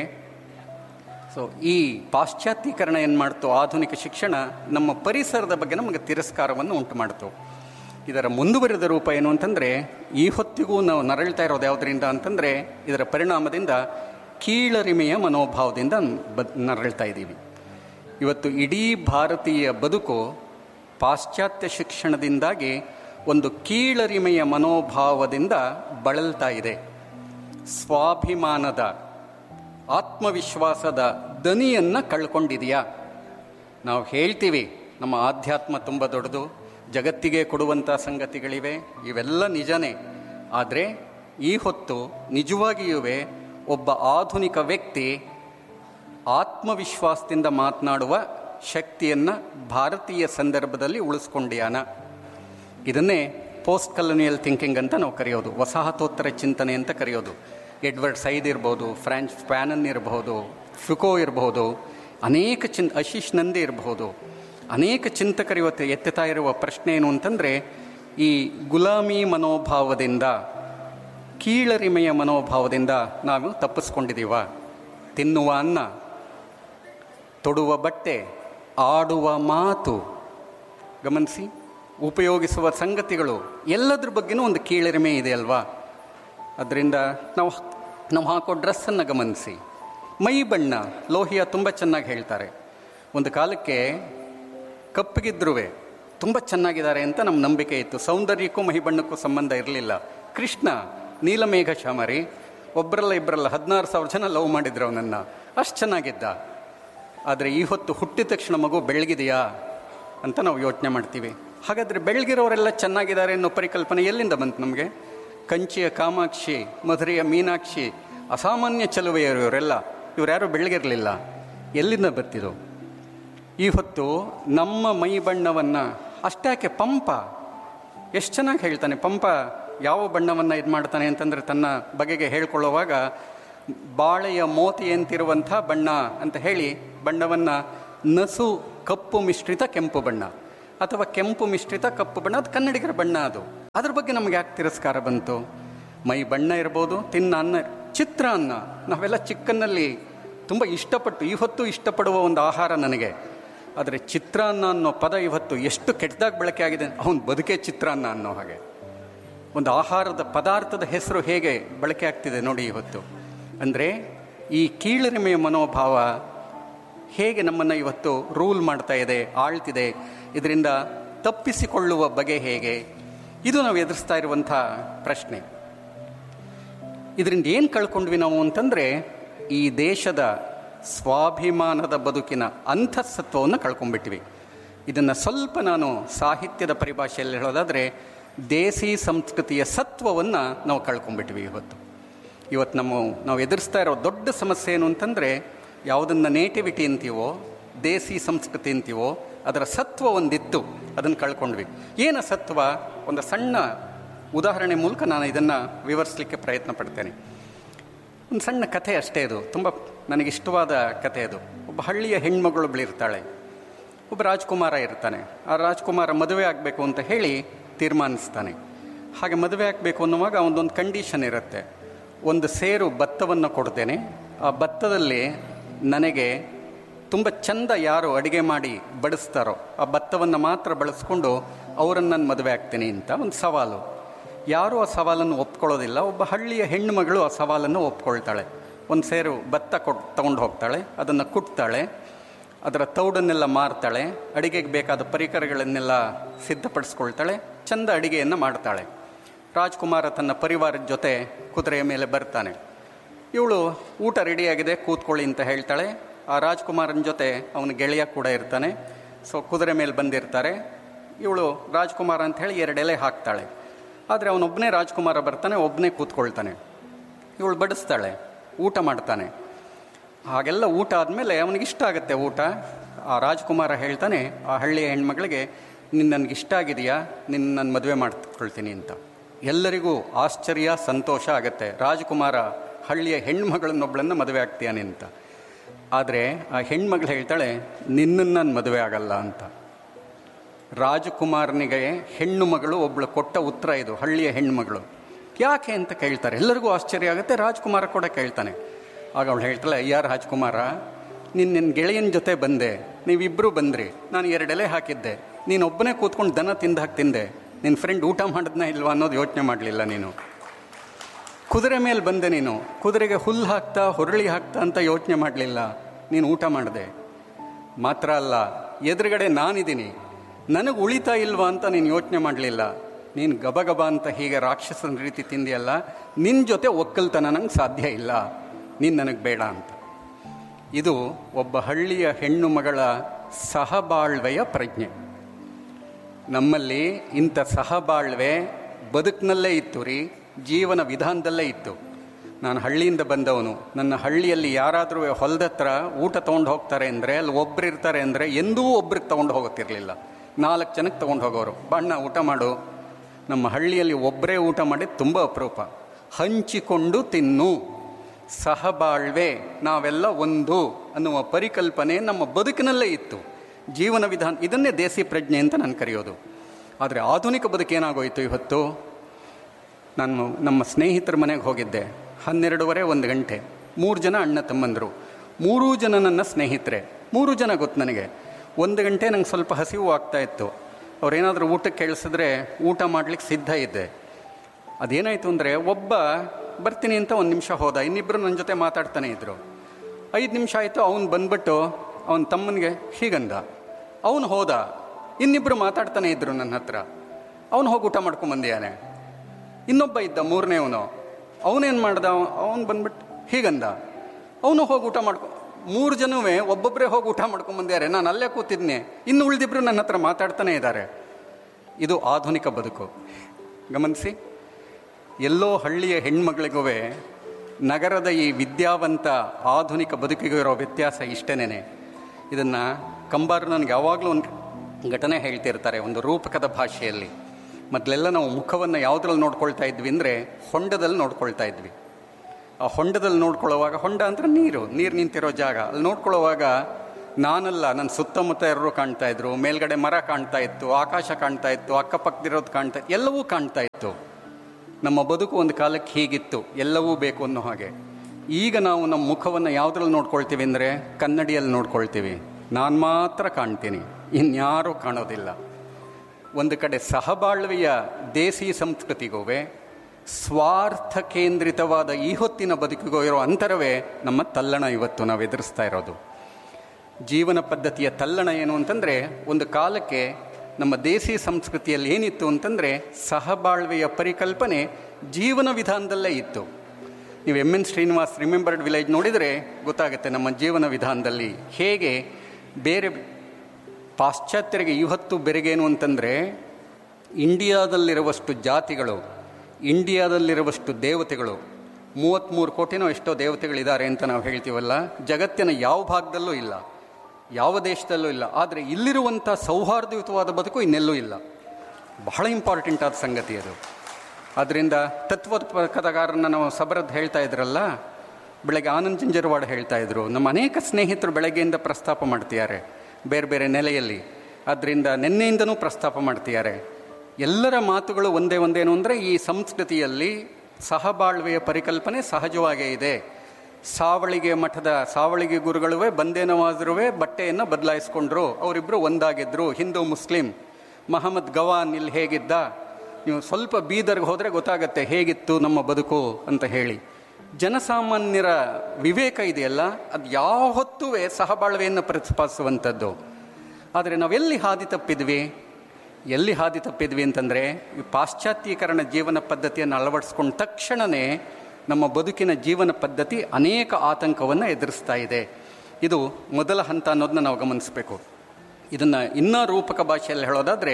ಸೊ ಈ ಪಾಶ್ಚಾತ್ಯೀಕರಣ ಏನು ಮಾಡ್ತು ಆಧುನಿಕ ಶಿಕ್ಷಣ ನಮ್ಮ ಪರಿಸರದ ಬಗ್ಗೆ ನಮಗೆ ತಿರಸ್ಕಾರವನ್ನು ಉಂಟು ಮಾಡ್ತು ಇದರ ಮುಂದುವರಿದ ರೂಪ ಏನು ಅಂತಂದರೆ ಈ ಹೊತ್ತಿಗೂ ನಾವು ನರಳ್ತಾ ಇರೋದು ಯಾವುದರಿಂದ ಅಂತಂದರೆ ಇದರ ಪರಿಣಾಮದಿಂದ ಕೀಳರಿಮೆಯ ಮನೋಭಾವದಿಂದ ಬ ನರಳ್ತಾ ಇದ್ದೀವಿ ಇವತ್ತು ಇಡೀ ಭಾರತೀಯ ಬದುಕು ಪಾಶ್ಚಾತ್ಯ ಶಿಕ್ಷಣದಿಂದಾಗಿ ಒಂದು ಕೀಳರಿಮೆಯ ಮನೋಭಾವದಿಂದ ಬಳಲ್ತಾ ಇದೆ ಸ್ವಾಭಿಮಾನದ ಆತ್ಮವಿಶ್ವಾಸದ ದನಿಯನ್ನು ಕಳ್ಕೊಂಡಿದೆಯಾ ನಾವು ಹೇಳ್ತೀವಿ ನಮ್ಮ ಆಧ್ಯಾತ್ಮ ತುಂಬ ದೊಡ್ಡದು ಜಗತ್ತಿಗೆ ಕೊಡುವಂಥ ಸಂಗತಿಗಳಿವೆ ಇವೆಲ್ಲ ನಿಜನೇ ಆದರೆ ಈ ಹೊತ್ತು ನಿಜವಾಗಿಯೂ ಒಬ್ಬ ಆಧುನಿಕ ವ್ಯಕ್ತಿ ಆತ್ಮವಿಶ್ವಾಸದಿಂದ ಮಾತನಾಡುವ ಶಕ್ತಿಯನ್ನು ಭಾರತೀಯ ಸಂದರ್ಭದಲ್ಲಿ ಉಳಿಸ್ಕೊಂಡ್ಯಾನ ಇದನ್ನೇ ಪೋಸ್ಟ್ ಕಲೋನಿಯಲ್ ಥಿಂಕಿಂಗ್ ಅಂತ ನಾವು ಕರೆಯೋದು ವಸಾಹತೋತ್ತರ ಚಿಂತನೆ ಅಂತ ಕರೆಯೋದು ಎಡ್ವರ್ಡ್ ಸೈದ್ ಇರ್ಬೋದು ಫ್ರಾನ್ಸ್ ಫ್ಯಾನನ್ ಇರಬಹುದು ಫುಕೋ ಇರಬಹುದು ಅನೇಕ ಚಿನ್ ಆಶೀಶ್ ನಂದಿ ಇರಬಹುದು ಅನೇಕ ಚಿಂತಕರು ಇವತ್ತು ಎತ್ತುತ್ತಾ ಇರುವ ಪ್ರಶ್ನೆ ಏನು ಅಂತಂದರೆ ಈ ಗುಲಾಮಿ ಮನೋಭಾವದಿಂದ ಕೀಳರಿಮೆಯ ಮನೋಭಾವದಿಂದ ನಾವು ತಪ್ಪಿಸ್ಕೊಂಡಿದ್ದೀವ ತಿನ್ನುವ ಅನ್ನ ತೊಡುವ ಬಟ್ಟೆ ಆಡುವ ಮಾತು ಗಮನಿಸಿ ಉಪಯೋಗಿಸುವ ಸಂಗತಿಗಳು ಎಲ್ಲದ್ರ ಬಗ್ಗೆನೂ ಒಂದು ಕೀಳರಿಮೆ ಇದೆ ಅಲ್ವಾ ಅದರಿಂದ ನಾವು ನಾವು ಹಾಕೋ ಡ್ರೆಸ್ಸನ್ನು ಗಮನಿಸಿ ಮೈ ಬಣ್ಣ ಲೋಹಿಯ ತುಂಬ ಚೆನ್ನಾಗಿ ಹೇಳ್ತಾರೆ ಒಂದು ಕಾಲಕ್ಕೆ ಕಪ್ಪಗಿದ್ರೂ ತುಂಬ ಚೆನ್ನಾಗಿದ್ದಾರೆ ಅಂತ ನಮ್ಮ ನಂಬಿಕೆ ಇತ್ತು ಸೌಂದರ್ಯಕ್ಕೂ ಮೈ ಬಣ್ಣಕ್ಕೂ ಸಂಬಂಧ ಇರಲಿಲ್ಲ ಕೃಷ್ಣ ನೀಲಮೇಘ ಶಾಮರಿ ಒಬ್ಬರಲ್ಲ ಇಬ್ಬರಲ್ಲ ಹದಿನಾರು ಸಾವಿರ ಜನ ಲವ್ ಮಾಡಿದ್ರು ಅವನನ್ನು ಅಷ್ಟು ಚೆನ್ನಾಗಿದ್ದ ಆದರೆ ಈ ಹೊತ್ತು ಹುಟ್ಟಿದ ತಕ್ಷಣ ಮಗು ಬೆಳಗಿದೆಯಾ ಅಂತ ನಾವು ಯೋಚನೆ ಮಾಡ್ತೀವಿ ಹಾಗಾದರೆ ಬೆಳಗಿರೋರೆಲ್ಲ ಚೆನ್ನಾಗಿದ್ದಾರೆ ಅನ್ನೋ ಪರಿಕಲ್ಪನೆ ಎಲ್ಲಿಂದ ಬಂತು ನಮಗೆ ಕಂಚಿಯ ಕಾಮಾಕ್ಷಿ ಮಧುರೆಯ ಮೀನಾಕ್ಷಿ ಅಸಾಮಾನ್ಯ ಚಲುವೆಯರು ಇವರೆಲ್ಲ ಇವರ್ಯಾರು ಬೆಳಗಿರಲಿಲ್ಲ ಎಲ್ಲಿಂದ ಬರ್ತಿದ್ದು ಈ ಹೊತ್ತು ನಮ್ಮ ಮೈ ಬಣ್ಣವನ್ನು ಅಷ್ಟಾಕೆ ಪಂಪ ಎಷ್ಟು ಚೆನ್ನಾಗಿ ಹೇಳ್ತಾನೆ ಪಂಪ ಯಾವ ಬಣ್ಣವನ್ನು ಇದು ಮಾಡ್ತಾನೆ ಅಂತಂದರೆ ತನ್ನ ಬಗೆಗೆ ಹೇಳ್ಕೊಳ್ಳುವಾಗ ಬಾಳೆಯ ಮೋತಿ ಅಂತಿರುವಂಥ ಬಣ್ಣ ಅಂತ ಹೇಳಿ ಬಣ್ಣವನ್ನು ನಸು ಕಪ್ಪು ಮಿಶ್ರಿತ ಕೆಂಪು ಬಣ್ಣ ಅಥವಾ ಕೆಂಪು ಮಿಶ್ರಿತ ಕಪ್ಪು ಬಣ್ಣ ಅದು ಕನ್ನಡಿಗರ ಬಣ್ಣ ಅದು ಅದ್ರ ಬಗ್ಗೆ ನಮ್ಗೆ ಯಾಕೆ ತಿರಸ್ಕಾರ ಬಂತು ಮೈ ಬಣ್ಣ ಇರ್ಬೋದು ತಿನ್ನ ಅನ್ನ ಚಿತ್ರ ಅನ್ನ ನಾವೆಲ್ಲ ಚಿಕ್ಕನ್ನಲ್ಲಿ ತುಂಬ ಇಷ್ಟಪಟ್ಟು ಇವತ್ತು ಇಷ್ಟಪಡುವ ಒಂದು ಆಹಾರ ನನಗೆ ಆದರೆ ಚಿತ್ರಾನ್ನ ಅನ್ನೋ ಪದ ಇವತ್ತು ಎಷ್ಟು ಕೆಟ್ಟದಾಗಿ ಬಳಕೆ ಆಗಿದೆ ಅವನು ಬದುಕೆ ಚಿತ್ರಾನ್ನ ಅನ್ನೋ ಹಾಗೆ ಒಂದು ಆಹಾರದ ಪದಾರ್ಥದ ಹೆಸರು ಹೇಗೆ ಬಳಕೆ ಆಗ್ತಿದೆ ನೋಡಿ ಇವತ್ತು ಅಂದರೆ ಈ ಕೀಳರಿಮೆಯ ಮನೋಭಾವ ಹೇಗೆ ನಮ್ಮನ್ನು ಇವತ್ತು ರೂಲ್ ಮಾಡ್ತಾ ಇದೆ ಆಳ್ತಿದೆ ಇದರಿಂದ ತಪ್ಪಿಸಿಕೊಳ್ಳುವ ಬಗೆ ಹೇಗೆ ಇದು ನಾವು ಎದುರಿಸ್ತಾ ಇರುವಂಥ ಪ್ರಶ್ನೆ ಇದರಿಂದ ಏನು ಕಳ್ಕೊಂಡ್ವಿ ನಾವು ಅಂತಂದರೆ ಈ ದೇಶದ ಸ್ವಾಭಿಮಾನದ ಬದುಕಿನ ಅಂತಃಸತ್ವವನ್ನು ಕಳ್ಕೊಂಡ್ಬಿಟ್ವಿ ಇದನ್ನು ಸ್ವಲ್ಪ ನಾನು ಸಾಹಿತ್ಯದ ಪರಿಭಾಷೆಯಲ್ಲಿ ಹೇಳೋದಾದರೆ ದೇಸಿ ಸಂಸ್ಕೃತಿಯ ಸತ್ವವನ್ನು ನಾವು ಕಳ್ಕೊಂಡ್ಬಿಟ್ವಿ ಇವತ್ತು ಇವತ್ತು ನಮ್ಮ ನಾವು ಎದುರಿಸ್ತಾ ಇರೋ ದೊಡ್ಡ ಸಮಸ್ಯೆ ಏನು ಅಂತಂದರೆ ಯಾವುದನ್ನು ನೇಟಿವಿಟಿ ಅಂತೀವೋ ದೇಸಿ ಸಂಸ್ಕೃತಿ ಅಂತೀವೋ ಅದರ ಸತ್ವ ಒಂದಿತ್ತು ಅದನ್ನು ಕಳ್ಕೊಂಡ್ವಿ ಏನು ಸತ್ವ ಒಂದು ಸಣ್ಣ ಉದಾಹರಣೆ ಮೂಲಕ ನಾನು ಇದನ್ನು ವಿವರಿಸಲಿಕ್ಕೆ ಪ್ರಯತ್ನ ಪಡ್ತೇನೆ ಒಂದು ಸಣ್ಣ ಕಥೆ ಅಷ್ಟೇ ಇದು ತುಂಬ ನನಗಿಷ್ಟವಾದ ಕಥೆ ಅದು ಒಬ್ಬ ಹಳ್ಳಿಯ ಹೆಣ್ಮಗಳು ಬೆಳಿರ್ತಾಳೆ ಒಬ್ಬ ರಾಜ್ಕುಮಾರ ಇರ್ತಾನೆ ಆ ರಾಜ್ಕುಮಾರ ಮದುವೆ ಆಗಬೇಕು ಅಂತ ಹೇಳಿ ತೀರ್ಮಾನಿಸ್ತಾನೆ ಹಾಗೆ ಮದುವೆ ಆಗಬೇಕು ಅನ್ನುವಾಗ ಅವನದೊಂದು ಕಂಡೀಷನ್ ಇರುತ್ತೆ ಒಂದು ಸೇರು ಭತ್ತವನ್ನು ಕೊಡ್ತೇನೆ ಆ ಭತ್ತದಲ್ಲಿ ನನಗೆ ತುಂಬ ಚಂದ ಯಾರು ಅಡಿಗೆ ಮಾಡಿ ಬಡಿಸ್ತಾರೋ ಆ ಭತ್ತವನ್ನು ಮಾತ್ರ ಬಳಸ್ಕೊಂಡು ಅವರನ್ನು ನಾನು ಮದುವೆ ಆಗ್ತೀನಿ ಅಂತ ಒಂದು ಸವಾಲು ಯಾರೂ ಆ ಸವಾಲನ್ನು ಒಪ್ಕೊಳ್ಳೋದಿಲ್ಲ ಒಬ್ಬ ಹಳ್ಳಿಯ ಹೆಣ್ಣು ಮಗಳು ಆ ಸವಾಲನ್ನು ಒಪ್ಕೊಳ್ತಾಳೆ ಒಂದು ಸೇರು ಭತ್ತ ಕೊಟ್ಟು ತಗೊಂಡು ಹೋಗ್ತಾಳೆ ಅದನ್ನು ಕುಟ್ತಾಳೆ ಅದರ ತೌಡನ್ನೆಲ್ಲ ಮಾರ್ತಾಳೆ ಅಡಿಗೆಗೆ ಬೇಕಾದ ಪರಿಕರಗಳನ್ನೆಲ್ಲ ಸಿದ್ಧಪಡಿಸ್ಕೊಳ್ತಾಳೆ ಚಂದ ಅಡಿಗೆಯನ್ನು ಮಾಡ್ತಾಳೆ ರಾಜ್ಕುಮಾರ ತನ್ನ ಪರಿವಾರದ ಜೊತೆ ಕುದುರೆಯ ಮೇಲೆ ಬರ್ತಾನೆ ಇವಳು ಊಟ ರೆಡಿಯಾಗಿದೆ ಕೂತ್ಕೊಳ್ಳಿ ಅಂತ ಹೇಳ್ತಾಳೆ ಆ ರಾಜ್ಕುಮಾರನ ಜೊತೆ ಅವನ ಗೆಳೆಯ ಕೂಡ ಇರ್ತಾನೆ ಸೊ ಕುದುರೆ ಮೇಲೆ ಬಂದಿರ್ತಾರೆ ಇವಳು ರಾಜ್ಕುಮಾರ ಅಂತ ಹೇಳಿ ಎರಡು ಎಲೆ ಹಾಕ್ತಾಳೆ ಆದರೆ ಅವನೊಬ್ಬನೇ ರಾಜ್ಕುಮಾರ ಬರ್ತಾನೆ ಒಬ್ಬನೇ ಕೂತ್ಕೊಳ್ತಾನೆ ಇವಳು ಬಡಿಸ್ತಾಳೆ ಊಟ ಮಾಡ್ತಾನೆ ಹಾಗೆಲ್ಲ ಊಟ ಆದಮೇಲೆ ಅವನಿಗೆ ಇಷ್ಟ ಆಗುತ್ತೆ ಊಟ ಆ ರಾಜ್ಕುಮಾರ ಹೇಳ್ತಾನೆ ಆ ಹಳ್ಳಿಯ ಹೆಣ್ಮಗಳಿಗೆ ನಿನ್ನ ನನಗೆ ಇಷ್ಟ ಆಗಿದೆಯಾ ನಿನ್ನ ನಾನು ಮದುವೆ ಮಾಡ್ಕೊಳ್ತೀನಿ ಅಂತ ಎಲ್ಲರಿಗೂ ಆಶ್ಚರ್ಯ ಸಂತೋಷ ಆಗುತ್ತೆ ರಾಜ್ಕುಮಾರ ಹಳ್ಳಿಯ ಹೆಣ್ಮಗಳನ್ನೊಬ್ಬಳನ್ನು ಮದುವೆ ಆಗ್ತೀಯಾನೆ ಅಂತ ಆದರೆ ಆ ಹೆಣ್ಮಗಳು ಹೇಳ್ತಾಳೆ ನಿನ್ನನ್ನು ನಾನು ಮದುವೆ ಆಗಲ್ಲ ಅಂತ ರಾಜಕುಮಾರನಿಗೆ ಹೆಣ್ಣು ಮಗಳು ಒಬ್ಬಳು ಕೊಟ್ಟ ಉತ್ತರ ಇದು ಹಳ್ಳಿಯ ಹೆಣ್ಮಗಳು ಯಾಕೆ ಅಂತ ಕೇಳ್ತಾರೆ ಎಲ್ಲರಿಗೂ ಆಶ್ಚರ್ಯ ಆಗುತ್ತೆ ರಾಜ್ಕುಮಾರ ಕೂಡ ಕೇಳ್ತಾನೆ ಆಗ ಅವಳು ಹೇಳ್ತಾಳೆ ಅಯ್ಯ ರಾಜ್ಕುಮಾರ ನಿನ್ನ ನಿನ್ನ ಗೆಳೆಯನ ಜೊತೆ ಬಂದೆ ನೀವಿಬ್ಬರು ಬಂದ್ರಿ ನಾನು ಎರಡೆಲೆ ಹಾಕಿದ್ದೆ ನೀನು ಒಬ್ಬನೇ ಕೂತ್ಕೊಂಡು ದನ ತಿಂದಾಕ ತಿಂದೆ ನಿನ್ನ ಫ್ರೆಂಡ್ ಊಟ ಮಾಡಿದ್ನ ಇಲ್ವಾ ಅನ್ನೋದು ಯೋಚನೆ ಮಾಡಲಿಲ್ಲ ನೀನು ಕುದುರೆ ಮೇಲೆ ಬಂದೆ ನೀನು ಕುದುರೆಗೆ ಹುಲ್ಲು ಹಾಕ್ತಾ ಹೊರಳಿ ಹಾಕ್ತಾ ಅಂತ ಯೋಚನೆ ಮಾಡಲಿಲ್ಲ ನೀನು ಊಟ ಮಾಡಿದೆ ಮಾತ್ರ ಅಲ್ಲ ಎದುರುಗಡೆ ನಾನಿದ್ದೀನಿ ನನಗೆ ಉಳಿತಾ ಇಲ್ವಾ ಅಂತ ನೀನು ಯೋಚನೆ ಮಾಡಲಿಲ್ಲ ನೀನು ಗಬಗಬ ಅಂತ ಹೀಗೆ ರಾಕ್ಷಸನ ರೀತಿ ತಿಂದಿಯಲ್ಲ ನಿನ್ನ ಜೊತೆ ಒಕ್ಕಲ್ತನ ನಂಗೆ ಸಾಧ್ಯ ಇಲ್ಲ ನೀನು ನನಗೆ ಬೇಡ ಅಂತ ಇದು ಒಬ್ಬ ಹಳ್ಳಿಯ ಹೆಣ್ಣು ಮಗಳ ಸಹಬಾಳ್ವೆಯ ಪ್ರಜ್ಞೆ ನಮ್ಮಲ್ಲಿ ಇಂಥ ಸಹಬಾಳ್ವೆ ಬದುಕಿನಲ್ಲೇ ಇತ್ತು ರೀ ಜೀವನ ವಿಧಾನದಲ್ಲೇ ಇತ್ತು ನಾನು ಹಳ್ಳಿಯಿಂದ ಬಂದವನು ನನ್ನ ಹಳ್ಳಿಯಲ್ಲಿ ಯಾರಾದರೂ ಹೊಲದ ಹತ್ರ ಊಟ ತೊಗೊಂಡು ಹೋಗ್ತಾರೆ ಅಂದರೆ ಅಲ್ಲಿ ಒಬ್ರು ಇರ್ತಾರೆ ಅಂದರೆ ಎಂದೂ ಒಬ್ರಿಗೆ ತೊಗೊಂಡು ಹೋಗುತ್ತಿರಲಿಲ್ಲ ನಾಲ್ಕು ಜನಕ್ಕೆ ತೊಗೊಂಡು ಹೋಗೋರು ಬಣ್ಣ ಊಟ ಮಾಡು ನಮ್ಮ ಹಳ್ಳಿಯಲ್ಲಿ ಒಬ್ಬರೇ ಊಟ ಮಾಡಿ ತುಂಬ ಅಪರೂಪ ಹಂಚಿಕೊಂಡು ತಿನ್ನು ಸಹಬಾಳ್ವೆ ನಾವೆಲ್ಲ ಒಂದು ಅನ್ನುವ ಪರಿಕಲ್ಪನೆ ನಮ್ಮ ಬದುಕಿನಲ್ಲೇ ಇತ್ತು ಜೀವನ ವಿಧಾನ ಇದನ್ನೇ ದೇಸಿ ಪ್ರಜ್ಞೆ ಅಂತ ನಾನು ಕರೆಯೋದು ಆದರೆ ಆಧುನಿಕ ಬದುಕೇನಾಗೋಯಿತು ಇವತ್ತು ನಾನು ನಮ್ಮ ಸ್ನೇಹಿತರ ಮನೆಗೆ ಹೋಗಿದ್ದೆ ಹನ್ನೆರಡೂವರೆ ಒಂದು ಗಂಟೆ ಮೂರು ಜನ ಅಣ್ಣ ತಮ್ಮಂದರು ಮೂರೂ ಜನ ನನ್ನ ಸ್ನೇಹಿತರೆ ಮೂರು ಜನ ಗೊತ್ತು ನನಗೆ ಒಂದು ಗಂಟೆ ನಂಗೆ ಸ್ವಲ್ಪ ಹಸಿವು ಆಗ್ತಾ ಇತ್ತು ಅವ್ರೇನಾದರೂ ಊಟಕ್ಕೆ ಕೇಳಿಸಿದ್ರೆ ಊಟ ಮಾಡ್ಲಿಕ್ಕೆ ಸಿದ್ಧ ಇದ್ದೆ ಅದೇನಾಯಿತು ಅಂದರೆ ಒಬ್ಬ ಬರ್ತೀನಿ ಅಂತ ಒಂದು ನಿಮಿಷ ಹೋದ ಇನ್ನಿಬ್ಬರು ನನ್ನ ಜೊತೆ ಮಾತಾಡ್ತಾನೆ ಇದ್ದರು ಐದು ನಿಮಿಷ ಆಯಿತು ಅವನು ಬಂದ್ಬಿಟ್ಟು ಅವನ ತಮ್ಮನಿಗೆ ಹೀಗಂದ ಅವನು ಹೋದ ಇನ್ನಿಬ್ಬರು ಮಾತಾಡ್ತಾನೆ ಇದ್ದರು ನನ್ನ ಹತ್ರ ಅವನು ಹೋಗಿ ಊಟ ಮಾಡ್ಕೊಂಬಂದಿಯಾನೆ ಇನ್ನೊಬ್ಬ ಇದ್ದ ಮೂರನೇವನು ಅವನೇನು ಮಾಡ್ದ ಅವನು ಬಂದ್ಬಿಟ್ಟು ಹೀಗಂದ ಅವನು ಹೋಗಿ ಊಟ ಮಾಡ್ಕೊ ಮೂರು ಜನವೇ ಒಬ್ಬೊಬ್ಬರೇ ಹೋಗಿ ಊಟ ಮಾಡ್ಕೊಂಬಂದಿದ್ದಾರೆ ನಾನು ಅಲ್ಲೇ ಕೂತಿದ್ನೆ ಇನ್ನು ಉಳಿದಿಬ್ರು ನನ್ನ ಹತ್ರ ಮಾತಾಡ್ತಾನೆ ಇದ್ದಾರೆ ಇದು ಆಧುನಿಕ ಬದುಕು ಗಮನಿಸಿ ಎಲ್ಲೋ ಹಳ್ಳಿಯ ಹೆಣ್ಮಗಳಿಗೂ ನಗರದ ಈ ವಿದ್ಯಾವಂತ ಆಧುನಿಕ ಬದುಕಿಗೂ ಇರೋ ವ್ಯತ್ಯಾಸ ಇಷ್ಟೇನೆ ಇದನ್ನು ಕಂಬಾರು ನನಗೆ ಯಾವಾಗಲೂ ಒಂದು ಘಟನೆ ಹೇಳ್ತಿರ್ತಾರೆ ಒಂದು ರೂಪಕದ ಭಾಷೆಯಲ್ಲಿ ಮೊದಲೆಲ್ಲ ನಾವು ಮುಖವನ್ನು ಯಾವುದ್ರಲ್ಲಿ ನೋಡ್ಕೊಳ್ತಾ ಇದ್ವಿ ಅಂದರೆ ಹೊಂಡದಲ್ಲಿ ನೋಡ್ಕೊಳ್ತಾ ಇದ್ವಿ ಆ ಹೊಂಡದಲ್ಲಿ ನೋಡ್ಕೊಳ್ಳೋವಾಗ ಹೊಂಡ ಅಂದರೆ ನೀರು ನೀರು ನಿಂತಿರೋ ಜಾಗ ಅಲ್ಲಿ ನೋಡ್ಕೊಳ್ಳೋವಾಗ ನಾನಲ್ಲ ನನ್ನ ಸುತ್ತಮುತ್ತ ಎಲ್ಲರೂ ಕಾಣ್ತಾ ಇದ್ರು ಮೇಲ್ಗಡೆ ಮರ ಕಾಣ್ತಾ ಇತ್ತು ಆಕಾಶ ಕಾಣ್ತಾ ಇತ್ತು ಅಕ್ಕಪಕ್ಕದಿರೋದು ಕಾಣ್ತಾ ಇತ್ತು ಎಲ್ಲವೂ ಕಾಣ್ತಾ ಇತ್ತು ನಮ್ಮ ಬದುಕು ಒಂದು ಕಾಲಕ್ಕೆ ಹೀಗಿತ್ತು ಎಲ್ಲವೂ ಬೇಕು ಅನ್ನೋ ಹಾಗೆ ಈಗ ನಾವು ನಮ್ಮ ಮುಖವನ್ನು ಯಾವುದ್ರಲ್ಲಿ ನೋಡ್ಕೊಳ್ತೀವಿ ಅಂದರೆ ಕನ್ನಡಿಯಲ್ಲಿ ನೋಡ್ಕೊಳ್ತೀವಿ ನಾನು ಮಾತ್ರ ಕಾಣ್ತೀನಿ ಇನ್ಯಾರೂ ಕಾಣೋದಿಲ್ಲ ಒಂದು ಕಡೆ ಸಹಬಾಳ್ವೆಯ ದೇಸಿ ಸಂಸ್ಕೃತಿಗೋವೆ ಸ್ವಾರ್ಥ ಕೇಂದ್ರಿತವಾದ ಈ ಹೊತ್ತಿನ ಬದುಕಿಗೋ ಇರೋ ಅಂತರವೇ ನಮ್ಮ ತಲ್ಲಣ ಇವತ್ತು ನಾವು ಎದುರಿಸ್ತಾ ಇರೋದು ಜೀವನ ಪದ್ಧತಿಯ ತಲ್ಲಣ ಏನು ಅಂತಂದರೆ ಒಂದು ಕಾಲಕ್ಕೆ ನಮ್ಮ ದೇಸಿ ಸಂಸ್ಕೃತಿಯಲ್ಲಿ ಏನಿತ್ತು ಅಂತಂದರೆ ಸಹಬಾಳ್ವೆಯ ಪರಿಕಲ್ಪನೆ ಜೀವನ ವಿಧಾನದಲ್ಲೇ ಇತ್ತು ನೀವು M N Srinivas remembered village ನೋಡಿದರೆ ಗೊತ್ತಾಗುತ್ತೆ ನಮ್ಮ ಜೀವನ ವಿಧಾನದಲ್ಲಿ ಹೇಗೆ ಬೇರೆ ಪಾಶ್ಚಾತ್ಯರಿಗೆ ಇವತ್ತು ಬೆರಗೇನು ಅಂತಂದರೆ ಇಂಡಿಯಾದಲ್ಲಿರುವಷ್ಟು ಜಾತಿಗಳು ಇಂಡಿಯಾದಲ್ಲಿರುವಷ್ಟು ದೇವತೆಗಳು ಮೂವತ್ತ್ಮೂರು ಕೋಟಿನೋ ಎಷ್ಟೋ ದೇವತೆಗಳಿದ್ದಾರೆ ಅಂತ ನಾವು ಹೇಳ್ತೀವಲ್ಲ ಜಗತ್ತಿನ ಯಾವ ಭಾಗದಲ್ಲೂ ಇಲ್ಲ ಯಾವ ದೇಶದಲ್ಲೂ ಇಲ್ಲ ಆದರೆ ಇಲ್ಲಿರುವಂಥ ಸೌಹಾರ್ದಯುತವಾದ ಬದುಕು ಇನ್ನೆಲ್ಲೂ ಇಲ್ಲ ಬಹಳ ಇಂಪಾರ್ಟೆಂಟ್ ಆದ ಸಂಗತಿ ಅದು ಆದ್ದರಿಂದ ತತ್ವದ ಕಥಗಾರನ್ನ ನಾವು ಸಬರದ್ ಹೇಳ್ತಾ ಇದ್ರಲ್ಲ ಬೆಳಗ್ಗೆ ಆನಂದ್ ಜಂಜರ್ವಾಡ್ ಹೇಳ್ತಾ ಇದ್ರು ನಮ್ಮ ಅನೇಕ ಸ್ನೇಹಿತರು ಬೆಳಗ್ಗೆಯಿಂದ ಪ್ರಸ್ತಾಪ ಮಾಡ್ತಿದ್ದಾರೆ ಬೇರೆ ಬೇರೆ ನೆಲೆಯಲ್ಲಿ ಅದರಿಂದ ನಿನ್ನೆಯಿಂದನೂ ಪ್ರಸ್ತಾಪ ಮಾಡ್ತಿದ್ದಾರೆ ಎಲ್ಲರ ಮಾತುಗಳು ಒಂದೇ ಒಂದೇನು ಅಂದರೆ ಈ ಸಂಸ್ಕೃತಿಯಲ್ಲಿ ಸಹಬಾಳ್ವೆಯ ಪರಿಕಲ್ಪನೆ ಸಹಜವಾಗೇ ಇದೆ ಸಾವಳಿಗೆ ಮಠದ ಸಾವಳಿಗೆ ಗುರುಗಳುವೆ ಬಂದೇನವಾದ್ರುವೆ ಬಟ್ಟೆಯನ್ನು ಬದಲಾಯಿಸ್ಕೊಂಡ್ರು ಅವರಿಬ್ಬರು ಒಂದಾಗಿದ್ದರು ಹಿಂದೂ ಮುಸ್ಲಿಂ ಮಹಮ್ಮದ್ ಗವಾನ್ ಇಲ್ಲಿ ಹೇಗಿದ್ದ ನೀವು ಸ್ವಲ್ಪ ಬೀದರ್ಗೆ ಹೋದರೆ ಗೊತ್ತಾಗತ್ತೆ ಹೇಗಿತ್ತು ನಮ್ಮ ಬದುಕು ಅಂತ ಹೇಳಿ ಜನಸಾಮಾನ್ಯರ ವಿವೇಕ ಇದೆಯಲ್ಲ ಅದು ಯಾವ ಹೊತ್ತುವೇ ಸಹಬಾಳ್ವೆಯನ್ನು ಪ್ರತಿಪಾದಿಸುವಂಥದ್ದು ಆದರೆ ನಾವೆಲ್ಲಿ ಹಾದಿ ತಪ್ಪಿದ್ವಿ ಎಲ್ಲಿ ಹಾದಿ ತಪ್ಪಿದ್ವಿ ಅಂತಂದರೆ ಈ ಪಾಶ್ಚಾತ್ಯೀಕರಣ ಜೀವನ ಪದ್ಧತಿಯನ್ನು ಅಳವಡಿಸ್ಕೊಂಡ ತಕ್ಷಣವೇ ನಮ್ಮ ಬದುಕಿನ ಜೀವನ ಪದ್ಧತಿ ಅನೇಕ ಆತಂಕವನ್ನು ಎದುರಿಸ್ತಾ ಇದೆ ಇದು ಮೊದಲ ಹಂತ ಅನ್ನೋದನ್ನ ನಾವು ಗಮನಿಸಬೇಕು ಇದನ್ನು ಇನ್ನೂ ರೂಪಕ ಭಾಷೆಯಲ್ಲಿ ಹೇಳೋದಾದರೆ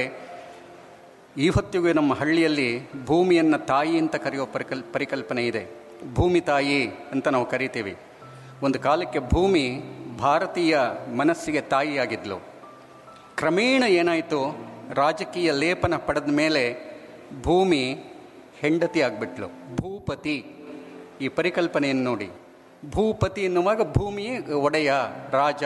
ಈ ಹೊತ್ತಿಗೂ ನಮ್ಮ ಹಳ್ಳಿಯಲ್ಲಿ ಭೂಮಿಯನ್ನು ತಾಯಿ ಅಂತ ಕರೆಯೋ ಪರಿಕಲ್ ಪರಿಕಲ್ಪನೆ ಇದೆ ಭೂಮಿ ತಾಯಿ ಅಂತ ನಾವು ಕರಿತೀವಿ ಒಂದು ಕಾಲಕ್ಕೆ ಭೂಮಿ ಭಾರತೀಯ ಮನಸ್ಸಿಗೆ ತಾಯಿಯಾಗಿದ್ಲು ಕ್ರಮೇಣ ಏನಾಯಿತು ರಾಜಕೀಯ ಲೇಪನ ಪಡೆದ ಮೇಲೆ ಭೂಮಿ ಹೆಂಡತಿ ಆಗಿಬಿಟ್ಲು ಭೂಪತಿ ಈ ಪರಿಕಲ್ಪನೆಯನ್ನು ನೋಡಿ ಭೂಪತಿ ಎನ್ನುವಾಗ ಭೂಮಿ ಒಡೆಯ ರಾಜ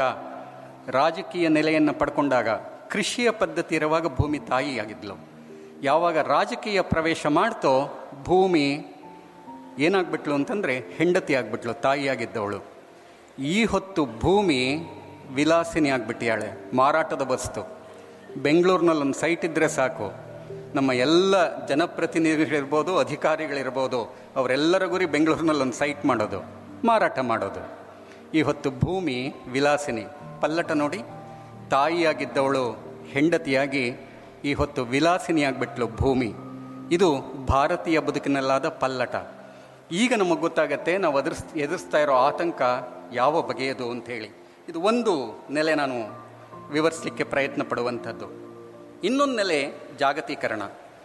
ರಾಜಕೀಯ ನೆಲೆಯನ್ನು ಪಡ್ಕೊಂಡಾಗ ಕೃಷಿಯ ಪದ್ಧತಿ ಇರುವಾಗ ಭೂಮಿ ತಾಯಿಯಾಗಿದ್ಲು ಯಾವಾಗ ರಾಜಕೀಯ ಪ್ರವೇಶ ಮಾಡ್ತೋ ಭೂಮಿ ಏನಾಗ್ಬಿಟ್ಲು ಅಂತಂದರೆ ಹೆಂಡತಿ ಆಗಿಬಿಟ್ಲು ತಾಯಿಯಾಗಿದ್ದವಳು ಈ ಹೊತ್ತು ಭೂಮಿ ವಿಲಾಸಿನಿ ಆಗಿಬಿಟ್ಟಿಯಾಳೆ ಮಾರಾಟದ ವಸ್ತು ಬೆಂಗಳೂರಿನಲ್ಲಿ ಒಂದು ಸೈಟ್ ಇದ್ದರೆ ಸಾಕು ನಮ್ಮ ಎಲ್ಲ ಜನಪ್ರತಿನಿಧಿಗಳಿರ್ಬೋದು ಅಧಿಕಾರಿಗಳಿರ್ಬೋದು ಅವರೆಲ್ಲರ ಗುರಿ ಬೆಂಗಳೂರಿನಲ್ಲಿ ಒಂದು ಸೈಟ್ ಮಾಡೋದು ಮಾರಾಟ ಮಾಡೋದು ಈ ಹೊತ್ತು ಭೂಮಿ ವಿಲಾಸಿನಿ ಪಲ್ಲಟ ನೋಡಿ ತಾಯಿಯಾಗಿದ್ದವಳು ಹೆಂಡತಿಯಾಗಿ ಈ ಹೊತ್ತು ವಿಲಾಸಿನಿಯಾಗ್ಬಿಟ್ಲು ಭೂಮಿ ಇದು ಭಾರತೀಯ ಬದುಕಿನಲ್ಲಾದ ಪಲ್ಲಟ ಈಗ ನಮಗೆ ಗೊತ್ತಾಗತ್ತೆ ನಾವು ಎದುರಿಸ್ ಎದುರಿಸ್ತಾ ಇರೋ ಆತಂಕ ಯಾವ ಬಗೆಯದು ಅಂಥೇಳಿ ಇದು ಒಂದು ನೆಲೆ ನಾನು ವಿವರಿಸಲಿಕ್ಕೆ ಪ್ರಯತ್ನ ಪಡುವಂಥದ್ದು ಇನ್ನೊಂದು ನೆಲೆ ಜಾಗತೀಕರಣ